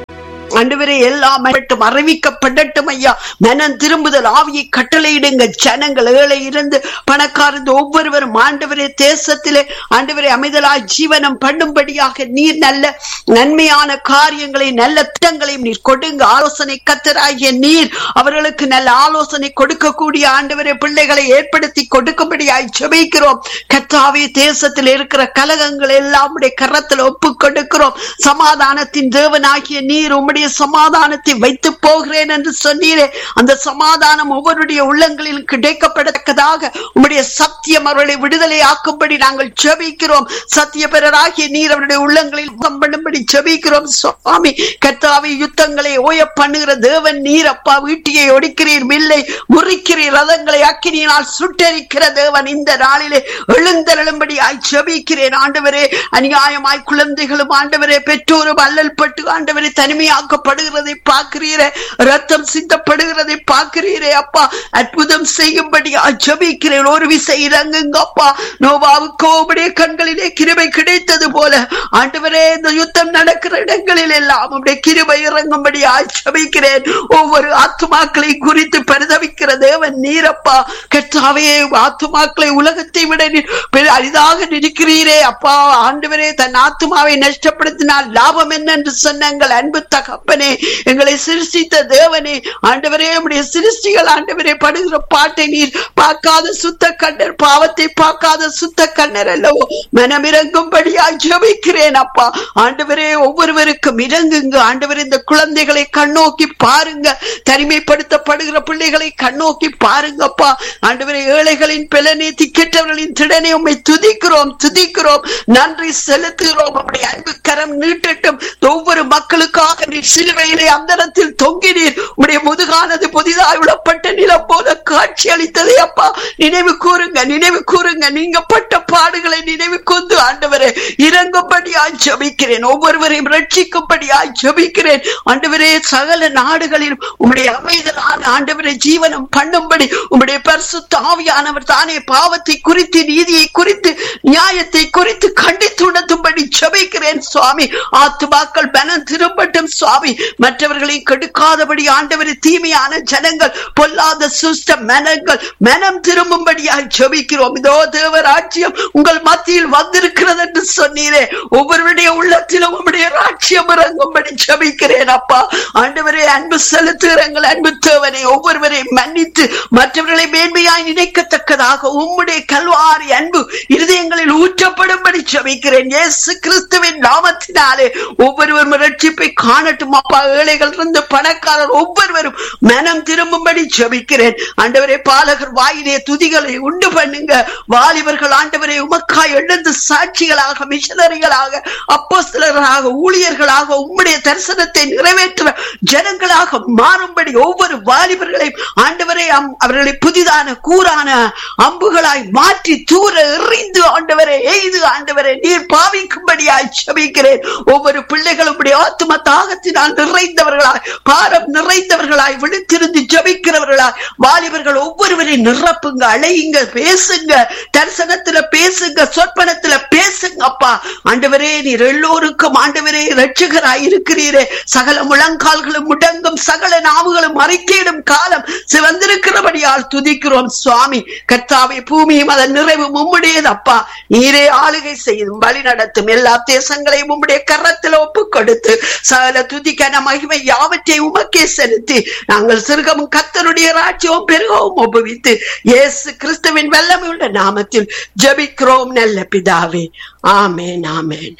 ஆண்டவரே எல்லாம் மட்டும் அறிவிக்கப்படட்டும் ஐயா மனம் திரும்புதல் ஆவியை கட்டளையிடுங்க ஜனங்கள் ஏழை இருந்து பணக்காரந்து ஒவ்வொருவரும் ஆண்டவரே தேசத்திலே ஆண்டவரே அமைதலாய் ஜீவனம் பண்ணும்படியாக நீர் நல்ல நன்மையான காரியங்களை நல்ல திட்டங்களையும் நீர் கொடுங்க ஆலோசனை கத்தராகிய நீர் அவர்களுக்கு நல்ல ஆலோசனை கொடுக்கக்கூடிய ஆண்டவரே பிள்ளைகளை ஏற்படுத்தி கொடுக்கும்படியாய் ஜெபிக்கிறோம் கத்தாவே தேசத்தில் இருக்கிற கலகங்கள் எல்லாம் உடைய கரத்தில் ஒப்பு கொடுக்கிறோம் சமாதானத்தின் தேவனாகிய நீர் உம்முடைய சமாதானத்தை வைத்து போகிறேன் என்று சொன்னீரே அந்த சமாதானம் ஒவ்வொருடைய உள்ளங்களில் கிடைக்கப்படத்தக்கதாக உம்முடைய சத்தியம் அவர்களை விடுதலை ஆக்கும்படி நாங்கள் ஜெபிக்கிறோம் சத்திய பெறராகிய நீர் அவருடைய உள்ளங்களில் உதம் பண்ணும்படி ஜெபிக்கிறோம் சுவாமி கர்த்தாவை யுத்தங்களை ஓய பண்ணுகிற தேவன் நீர் அப்பா வீட்டியை ஒடிக்கிறீர் வில்லை முறிக்கிறீர் ரதங்களை அக்கினியினால் சுட்டரிக்கிற தேவன் இந்த நாளிலே எழுந்தருளும்படி ஆய் ஜெபிக்கிறேன் ஆண்டவரே அநியாயமாய் குழந்தைகளும் ஆண்டவரே பெற்றோரும் அல்லல் பட்டு ஆண்டவரே தனிமையாக்கப்படுகிறதை பார்க்கிறீரே ரத்தம் சிந்தப்படுகிறதை பார்க்கிறீரே அப்பா அற்புதம் செய்யும்படி ஜபிக்கிறேன் ஒரு விசை இறங்குங்க அப்பா நோவாவுக்கு உடைய கண்களிலே கிருபை கிடைத்தது போல ஆண்டவரே இந்த யுத்தம் நடக்கிற இடங்களில் எல்லாம் உடைய கிருபை இறங்கும்படி ஜபிக்கிறேன் ஒவ்வொரு ஆத்துமாக்களை குறித்து பரிதவிக்கிற தேவன் நீரப்பா கெட்டாவே ஆத்துமாக்களை உலகத்தை விட நீ- பெரிய அரிதாக நிற்கிறீரே அப்பா ஆண்டவரே தன் ஆத்துமாவை நஷ்டப்படுத்தினால் லாபம் என்ன என்று சொன்ன எங்கள் அன்பு தகப்பனே எங்களை சிருஷ்டித்த தேவனே ஆண்டவரே உடைய சிருஷ்டிகள் ஆண்டவரே படுகிற பாட்டை நீர் பார்க்காத சுத்த கண்ணர் பாவத்தை பார்க்காத சுத்த கண்ணர் அல்லவோ மனமிறங்கும்படியாய் ஜெபிக்கிறேன் அப்பா ஆண்டவரே ஒவ்வொருவருக்கும் இறங்குங்க ஆண்டவரே இந்த குழந்தைகளை கண்ணோக்கி பாருங்க தனிமைப்படுத்தப்படுகிற பிள்ளைகளை கண்ணோக்கி பாருங்கப்பா ஆண்டவரே ஏழைகளின் பிளனை திக்கற்றவர்களின் திடனை உம்மை துதிக்கிறோம் துதிக்கிறோம் நன்றி செலுத்துகிறோம் உம்முடைய அன்பு கரம் நீட்டட்டும் ஒவ்வொரு மக்களுக்காக நீ சிலுவையிலே அந்தரத்தில் தொங்கினீர் உம்முடைய முதுகானது புதிதாய் விடப்பட்ட நிலம் போல காட்சி அளித்ததை அப்பா நினைவு கூறுங்க நினைவு கூறுங்க நீங்க பட்ட பாடுகளை நினைவு கூர்ந்து ஆண்டவரே இறங்கும்படியாய் ஜெபிக்கிறேன் ஒவ்வொருவரையும் ரட்சிக்கும்படியாய் ஜெபிக்கிறேன் ஆண்டவரே சகல நாடுகளிலும் உம்முடைய அமைதலான ஆண்டவரை ஜீவனம் பண்ணும்படி உம்முடைய பரிசுத்த ஆவியானவர் தானே பாவத்தை குறித்து நீதியை குறித்து நியாயத்தை குறித்து கண்டித்து உணர்த்தும்படி ஜெபிக்கிறேன் சுவாமி ஆத்துமாக்கள் பலம் திரும்பட்டும் சுவாமி மற்றவர்களை கெடுக்காதபடி ஆண்டவரை தீமையான ஜனங்கள் பொல்லாத சுஷ்ட மனங்கள் மனம் திரும்பும்படியாய் ஜெபிக்கிறோம் இதோ தேவராட்சியம் உங்கள் மத்தியில் வந்திருக்கிறது என்று சொன்னீரே ஒவ்வொருவருடைய உள்ளத்திலும் உம்முடைய ராட்சியம் இறங்கும்படி ஜெபிக்கிறேன் அப்பா ஆண்டவரே அன்பு செலுத்துகிறங்கள் அன்பு தேவனை ஒவ்வொருவரையும் மன்னித்து மற்றவர்களை மேன்மையாய் நினைக்கத்தக்கதாக உம்முடைய கல்வாரி அன்பு இருதயங்களில் ஊற்றப்படும்படி ஜெபிக்கிறேன் இயேசு கிறிஸ்துவின் நாமத்தினாலே ஒவ்வொருவரும் ரட்சிப்பை காணட்டும் அப்பா ஏழைகள் இருந்து பணக்காரர் ஒவ்வொருவரும் மனம் திரும்பும்படி ஜெபிக்கிறேன் ஆண்டவரே பாலகர் வாயிலே துதிகளை உண்டு பண்ணுங்க வாலிபர்கள் ஆண்டவரை உமக்காய் எழுந்து சாட்சிகளாக மிஷனரிகளாக அப்போஸ்தலர்களாக ஊழியர்களாக உம்முடைய தரிசனத்தை நிறைவேற்ற ஜனங்களாக மாறும்படி ஒவ்வொரு வாலிபர்களையும் ஆண்டவரை அம்- அவர்களை புதிதான கூரான அம்புகளாய் மாற்றி தூர எறிந்து ஆண்டவரை எய்து ஆண்டவரை நீர் பாவிக்கும்படியாய் ஜெபிக்கிறேன் ஒவ்வொரு பிள்ளைகளும் உடைய ஆத்தும தாகத்தினால் நிறைந்தவர்களாய் பாரம் நிறைந்தவர்களாய் விழித்திருந்து ஜெபிக்கிறவர்களாய் வாலிபர்கள் ஒவ்வொருவரையும் நிரப்புங்க அழையுங்க பேசுங்க தரிசனத்துல பேசுங்க சொற்பனத்துல பேசுங்க அப்பா ஆண்டவரே நீர் எல்லோருக்கும் ஆண்டவரே ரட்சகராய் இருக்கிறீரே சகல முழங்கால்களும் முடங்கும் சகல நாவுகளும் அறிக்கையிடும் காலம் சிவந்திருக்கிறபடியால் துதிக்கிறோம் சுவாமி கர்த்தாவை பூமியும் அதன் நிறைவு உம்முடையது அப்பா நீரே ஆளுகை செய்தும் வழி நடத்தும் எல்லா தேசங்களையும் உம்முடைய கரத்தில் ஒப்பு கொடுத்து சகல துதிக்கான மகிமை யாவற்றை உமக்கே செலுத்தி நாங்கள் சிறுகமும் கத்தருடைய ராஜ்யமும் பெருகவும் உபவித்து இயேசு கிறிஸ்துவின் வல்லமையுள்ள நாமத்தில் ஜெபிக்கிறோம் நல்ல பிதாவே ஆமேன் ஆமேன்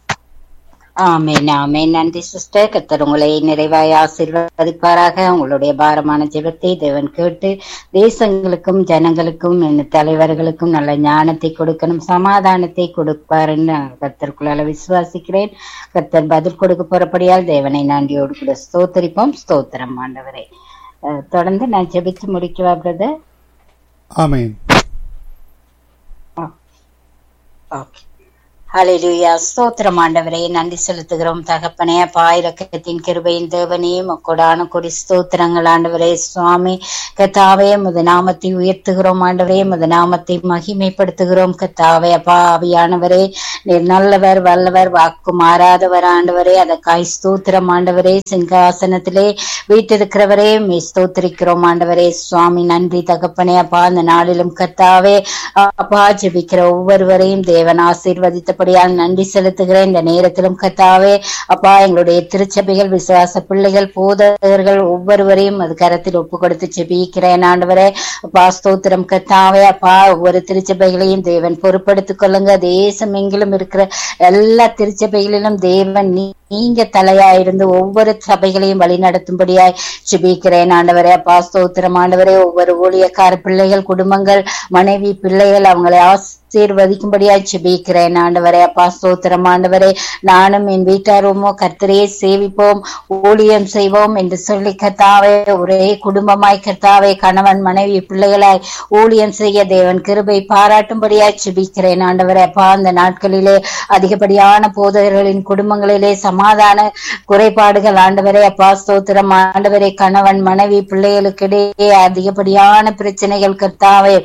ஆமென் ஆமென் நன்றி சிஸ்டர் கத்தர் உங்களை நிறைவாய் ஆசீர்வதிப்பாராக உங்களுடைய பாரமான ஜெபத்தை தேவன் கேட்டு தேசங்களுக்கும் ஜனங்களுக்கும் இந்த தலைவர்களுக்கும் நல்ல ஞானத்தை கொடுக்கணும் சமாதானத்தை கொடுப்பாருன்னு நான் கத்தருக்குள்ளால விசுவாசிக்கிறேன் கத்தர் பதில் கொடுக்க போறபடியால் தேவனை நன்றியோடு கூட ஸ்தோத்தரிப்போம் ஸ்தோத்திரம் ஆண்டவரே அஹ், தொடர்ந்து நான் ஜெபிச்சு முடிக்கவா பிரதர் ஆமேன் ஓகே ஹalleluya ஸ்தோத்திரம் ஆண்டவரே நன்றி செலுத்துகிறோம் தகப்பனே அப்பா இரக்கத்தின் கிருபையின் தேவனே மக்கோடான கொடி ஸ்தோத்திரங்கள் ஆண்டவரே சுவாமி கத்தாவே முத நாமத்தை உயர்த்துகிறோம் ஆண்டவரே முத நாமத்தை மகிமைப்படுத்துகிறோம் கத்தாவே அப்பா ஆவியானவரே நீர் நல்லவர் வல்லவர் வாக்கு மாறாதவர் ஆண்டவரே அதற்காய் ஸ்தோத்திரம் ஆண்டவரே சிங்காசனத்திலே வீட்டிருக்கிறவரே மே ஸ்தோத்திரிக்கிறோம் ஆண்டவரே சுவாமி நன்றி தகப்பனே அப்பா அந்த நாளிலும் கத்தாவே அப்பா ஜெபிக்கிற ஒவ்வொருவரையும் தேவன் ஆசீர்வதித்தபடியால் நன்றி செலுத்துகிறேன் இந்த நேரத்திலும் கத்தாவே அப்பா எங்களுடைய திருச்சபைகள் விசுவாச பிள்ளைகள் போதகர்கள் ஒவ்வொருவரையும் அது கரத்தில் ஒப்பு கொடுத்து ஜெபிக்கிறேன் ஆண்டவரே அப்பா ஸ்தோத்திரம் கத்தாவே அப்பா ஒவ்வொரு திருச்சபைகளையும் தேவன் பொறுப்படுத்திக் கொள்ளுங்க தேசம் எங்கிலும் இருக்கிற எல்லா திருச்சபைகளிலும் தேவன் நீ நீங்க தலையா இருந்து ஒவ்வொரு சபைகளையும் வழி நடத்தும்படியாய் ஜெபிக்கிறேன் ஆண்டவரே அப்பா ஸ்தோத்திரம் ஆண்டவரே ஒவ்வொரு ஊழியக்கார பிள்ளைகள் குடும்பங்கள் மனைவி பிள்ளைகள் அவங்களை ஆசீர்வதிக்கும்படியாய் ஜெபிக்கிறேன் ஆண்டவரே அப்பா ஸ்தோத்திரம் ஆண்டவரே நானும் என் வீட்டாருமோ கர்த்தரையே சேவிப்போம் ஊழியம் செய்வோம் என்று சொல்லி கர்த்தாவே ஒரே குடும்பமாய் கர்த்தாவே கணவன் மனைவி பிள்ளைகளாய் ஊழியம் செய்ய தேவன் கிருபை பாராட்டும்படியாய் ஜெபிக்கிறேன் ஆண்டவரே அப்பா அந்த நாட்களிலே அதிகப்படியான போதகர்களின் குடும்பங்களிலே சமாதான குறைபாடுகள் ஆண்டவரே அப்பா ஸ்தோத்திரம் ஆண்டவரே கணவன் மனைவி பிள்ளைகளுக்கிடையே அதிகப்படியான பிரச்சனைகள் கர்த்தாவே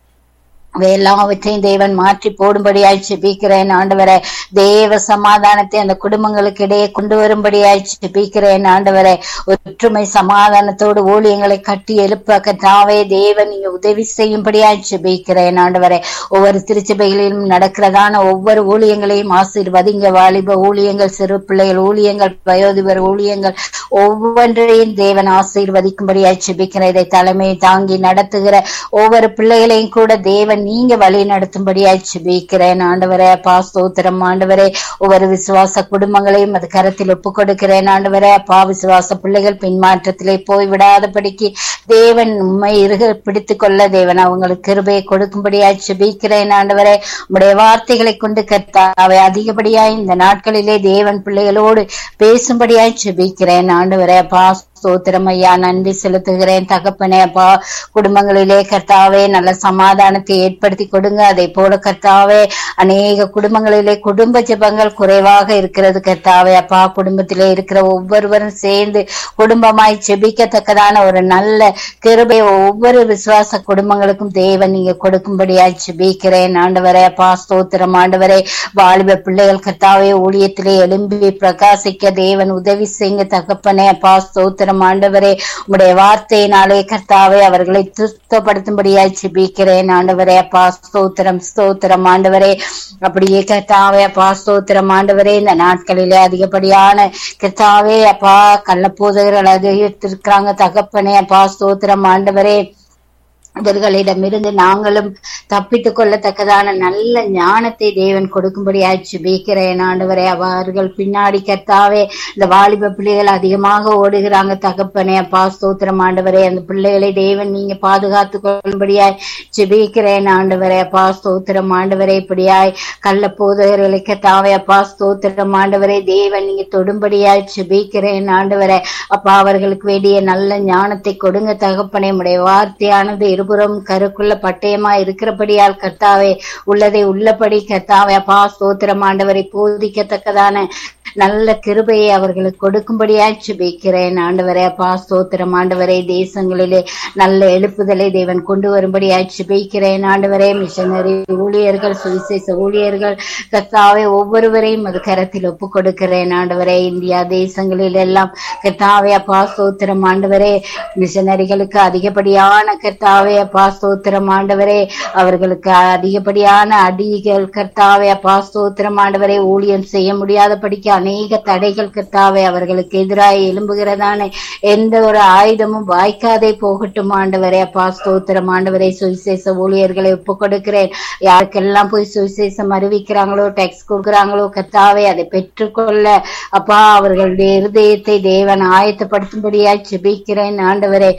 எல்லாவற்றையும் தேவன் மாற்றி போடும்படியாய் ஜெபிக்கிறேன் ஆண்டவரே தேவ சமாதானத்தை அந்த குடும்பங்களுக்கு இடையே கொண்டு வரும்படியாய் ஜெபிக்கிறேன் ஆண்டவரே ஒற்றுமை சமாதானத்தோடு ஊழியங்களை கட்டி எழுப்ப கத்தாவே தேவன் நீங்க உதவி செய்யும்படியாய் ஜெபிக்கிறேன் ஆண்டவரே ஒவ்வொரு திருச்சபைகளிலும் நடக்கிறதான ஒவ்வொரு ஊழியங்களையும் ஆசீர்வதிங்க வாலிப ஊழியங்கள் சிறு பிள்ளைகள் ஊழியங்கள் வயோதிபர் ஊழியங்கள் ஒவ்வொன்றையும் தேவன் ஆசீர்வதிக்கும்படியாய் ஜெபிக்கிறேன் இதை தலைமை தாங்கி நடத்துகிற ஒவ்வொரு பிள்ளைகளையும் கூட தேவன் நீங்க வழி நடத்தும்படியாய் ஜெபிக்கிறேன் ஆண்டவரே அப்பா ஸ்தோத்திரம் ஆண்டவரே ஒவ்வொரு விசுவாச குடும்பங்களையும் அது கரத்தில் ஒப்பு கொடுக்கிறேன் ஆண்டவரே அப்பா விசுவாச பிள்ளைகள் பின்மாற்றத்திலே போய் விடாதபடிக்கு தேவன் உண்மை இருக பிடித்து கொள்ள தேவன் அவங்களுக்கு கிருபையை கொடுக்கும்படியாய் ஜெபிக்கிறேன் ஆண்டவரே உடைய வார்த்தைகளை கொண்டு கர்த்தாவை அதிகப்படியாய் இந்த நாட்களிலே தேவன் பிள்ளைகளோடு பேசும்படியாய் ஜெபிக்கிறேன் ஆண்டவரே அப்பா ஸ்தோத்திரம் ஐயா நன்றி செலுத்துகிறேன் தகப்பனே அப்பா குடும்பங்களிலே கர்த்தாவே நல்ல சமாதானத்தை ஏற்படுத்தி கொடுங்க அதே போல கர்த்தாவே அநேக குடும்பங்களிலே குடும்ப ஜெபங்கள் குறைவாக இருக்கிறது கர்த்தாவே அப்பா குடும்பத்திலே இருக்கிற ஒவ்வொருவரும் சேர்ந்து குடும்பமாய் ஜெபிக்கத்தக்கதான ஒரு நல்ல கிருபை ஒவ்வொரு விசுவாச குடும்பங்களுக்கும் தேவன் நீங்க கொடுக்கும்படியாய் ஜெபிக்கிறேன் ஆண்டவரே அப்பா ஸ்தோத்திரம் ஆண்டவரே வாலிப பிள்ளைகள் கர்த்தாவே ஊழியத்திலே எழும்பி பிரகாசிக்க தேவன் உதவி செய்யுங்க தகப்பனே அப்பா ஸ்தோத்திரம் ஆண்டவரே உம்முடைய வார்த்தையினாலே கர்த்தாவே அவர்களை திருத்தப்படுத்தும்படியாய் ஜெபிக்கிறேன் ஆண்டவரே அப்பா ஸ்தோத்திரம் ஸ்தோத்திரம் ஆண்டவரே அப்படியே கர்த்தாவே அப்பா ஸ்தோத்திரம் ஆண்டவரே இந்த நாட்களிலே அதிகப்படியான கர்த்தாவே அப்பா கள்ளப்போதகர்கள் அதிகரித்திருக்கிறாங்க தகப்பனே அப்பா ஸ்தோத்திரம் ஆண்டவரே இவர்களிடமிருந்து நாங்களும் தப்பித்துக் கொள்ளத்தக்கதான நல்ல ஞானத்தை தேவன் கொடுக்கும்படியாய் ஜெபிக்கிறேன் ஆண்டவரே அவர்கள் பின்னாடி கர்த்தாவே இந்த வாலிப பிள்ளைகள் அதிகமாக ஓடுகிறாங்க தகப்பனே அப்பா ஸ்தோத்திரம் ஆண்டவரே அந்த பிள்ளைகளை தேவன் நீங்க பாதுகாத்துக் கொள்ளும்படியாய் ஜெபிக்கிறேன் ஆண்டவரே அப்பா ஸ்தோத்திரம் ஆண்டவரே இப்படியாய் கள்ள போதகர்களை கர்த்தாவே அப்பா ஸ்தோத்திரம் ஆண்டவரே தேவன் நீங்க தொடும்படியாய் ஜெபிக்கிறேன் ஆண்டவரே அப்பா அவர்களுக்கு வேண்டிய நல்ல ஞானத்தை கொடுங்க தகப்பனே உடைய வார்த்தையானது இருபுறம் கருக்குள்ள பட்டயமா இருக்கிறபடியால் கர்த்தாவே உள்ளதை உள்ளபடி கர்த்தாவே அப்பா ஸ்தோத்திரம் ஆண்டவரை போதிக்கத்தக்கதான நல்ல கிருபையை அவர்களுக்கு கொடுக்கும்படியாய் ஜெபிக்கிறேன் ஆண்டவரே அப்பா ஸ்தோத்திரம் ஆண்டவரே தேசங்களிலே நல்ல எழுப்புதலை தேவன் கொண்டு வரும்படியாய் ஜெபிக்கிறேன் ஆண்டவரே மிஷனரி ஊழியர்கள் சுவிசேஷ ஊழியர்கள் கர்த்தாவே ஒவ்வொருவரையும் அது கரத்தில் ஒப்பு கொடுக்கிறேன் ஆண்டவரே இந்தியா தேசங்களில் எல்லாம் கர்த்தாவே அப்பா ஸ்தோத்திரம் ஆண்டவரே மிஷனரிகளுக்கு அதிகப்படியான கர்த்தாவே அப்பா ஸ்தோத்திரம் ஆண்டவரே அவர்களுக்கு அதிகப்படியான அடிகள் கர்த்தாவே அப்பா ஸ்தோத்திரம் ஆண்டவரே ஊழியம் செய்ய முடியாதபடிக்கு அநேக தடைகள் கர்த்தாவே அவர்களுக்கு எதிராக எழும்புகிறதான எந்த ஒரு ஆயுதமும் வாய்க்காதே போகட்டும் ஆண்டவரே அப்பா ஸ்தோத்திரம் ஆண்டவரே சுவிசேஷ ஊழியர்களை ஒப்பு கொடுக்கிறேன் யாருக்கெல்லாம் போய் சுவிசேஷம் அறிவிக்கிறாங்களோ டெக்ஸ் கொடுக்குறாங்களோ கர்த்தாவே அதை பெற்றுக்கொள்ள அப்பா அவர்களுடைய இருதயத்தை தேவன் ஆயத்தப்படுத்தும்படியாய் ஜெபிக்கிறேன் ஆண்டவரே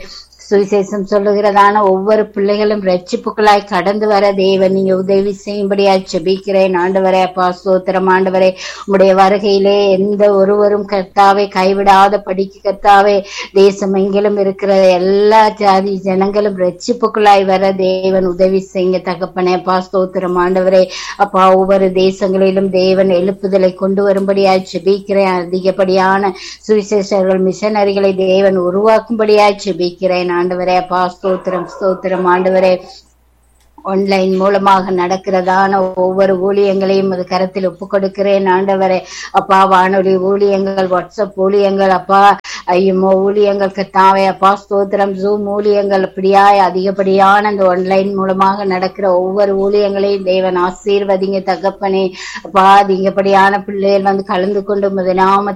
சுவிசேஷம் சொல்லுகிறதான ஒவ்வொரு பிள்ளைகளும் ரட்சிப்புகளாய் கடந்து வர தேவன் நீங்க உதவி செய்யும்படியாய் செபிக்கிறேன் ஆண்டவரே அப்பா ஸ்தோத்திரம் ஆண்டவரே உம்முடைய வருகையிலே எந்த ஒருவரும் கர்த்தாவை கைவிடாத படிக்க கர்த்தாவே தேசம் எங்கிலும் இருக்கிற எல்லா ஜாதி ஜனங்களும் ரட்சிப்புக்குள்ளாய் வர தேவன் உதவி செய்யுங்க தகப்பனே அப்பா ஸ்தோத்திரம் ஆண்டவரே அப்பா ஒவ்வொரு தேசங்களிலும் தேவன் எழுப்புதலை கொண்டு வரும்படியாய் செபிக்கிறேன் அதிகப்படியான சுவிசேஷர்கள் மிஷனரிகளை தேவன் உருவாக்கும்படியாய் செபிக்கிறேன் ஆண்டவரே அப்பா ஸ்தோத்திரம் ஸ்தோத்திரம் ஆண்டவரே ஆன்லைன் மூலமாக நடக்கிறதான ஒவ்வொரு ஊழியங்களையும் அது கரத்தில் ஒப்பு கொடுக்கிறேன் ஆண்டவரே அப்பா வானொலி ஊழியங்கள் வாட்ஸ்அப் ஊழியங்கள் அப்பா ஐயமோ ஊழியங்கள் கத்தாவே அப்பா ஸ்தோத்திரம் ஜூம் ஊழியங்கள் அப்படியாய் அதிகப்படியான அந்த ஆன்லைன் மூலமாக நடக்கிற ஒவ்வொரு ஊழியங்களையும் தேவன் ஆசீர்வதிங்க தகப்பனே அப்பா அதிகப்படியான பிள்ளைகள் வந்து கலந்து கொண்டு முத நாம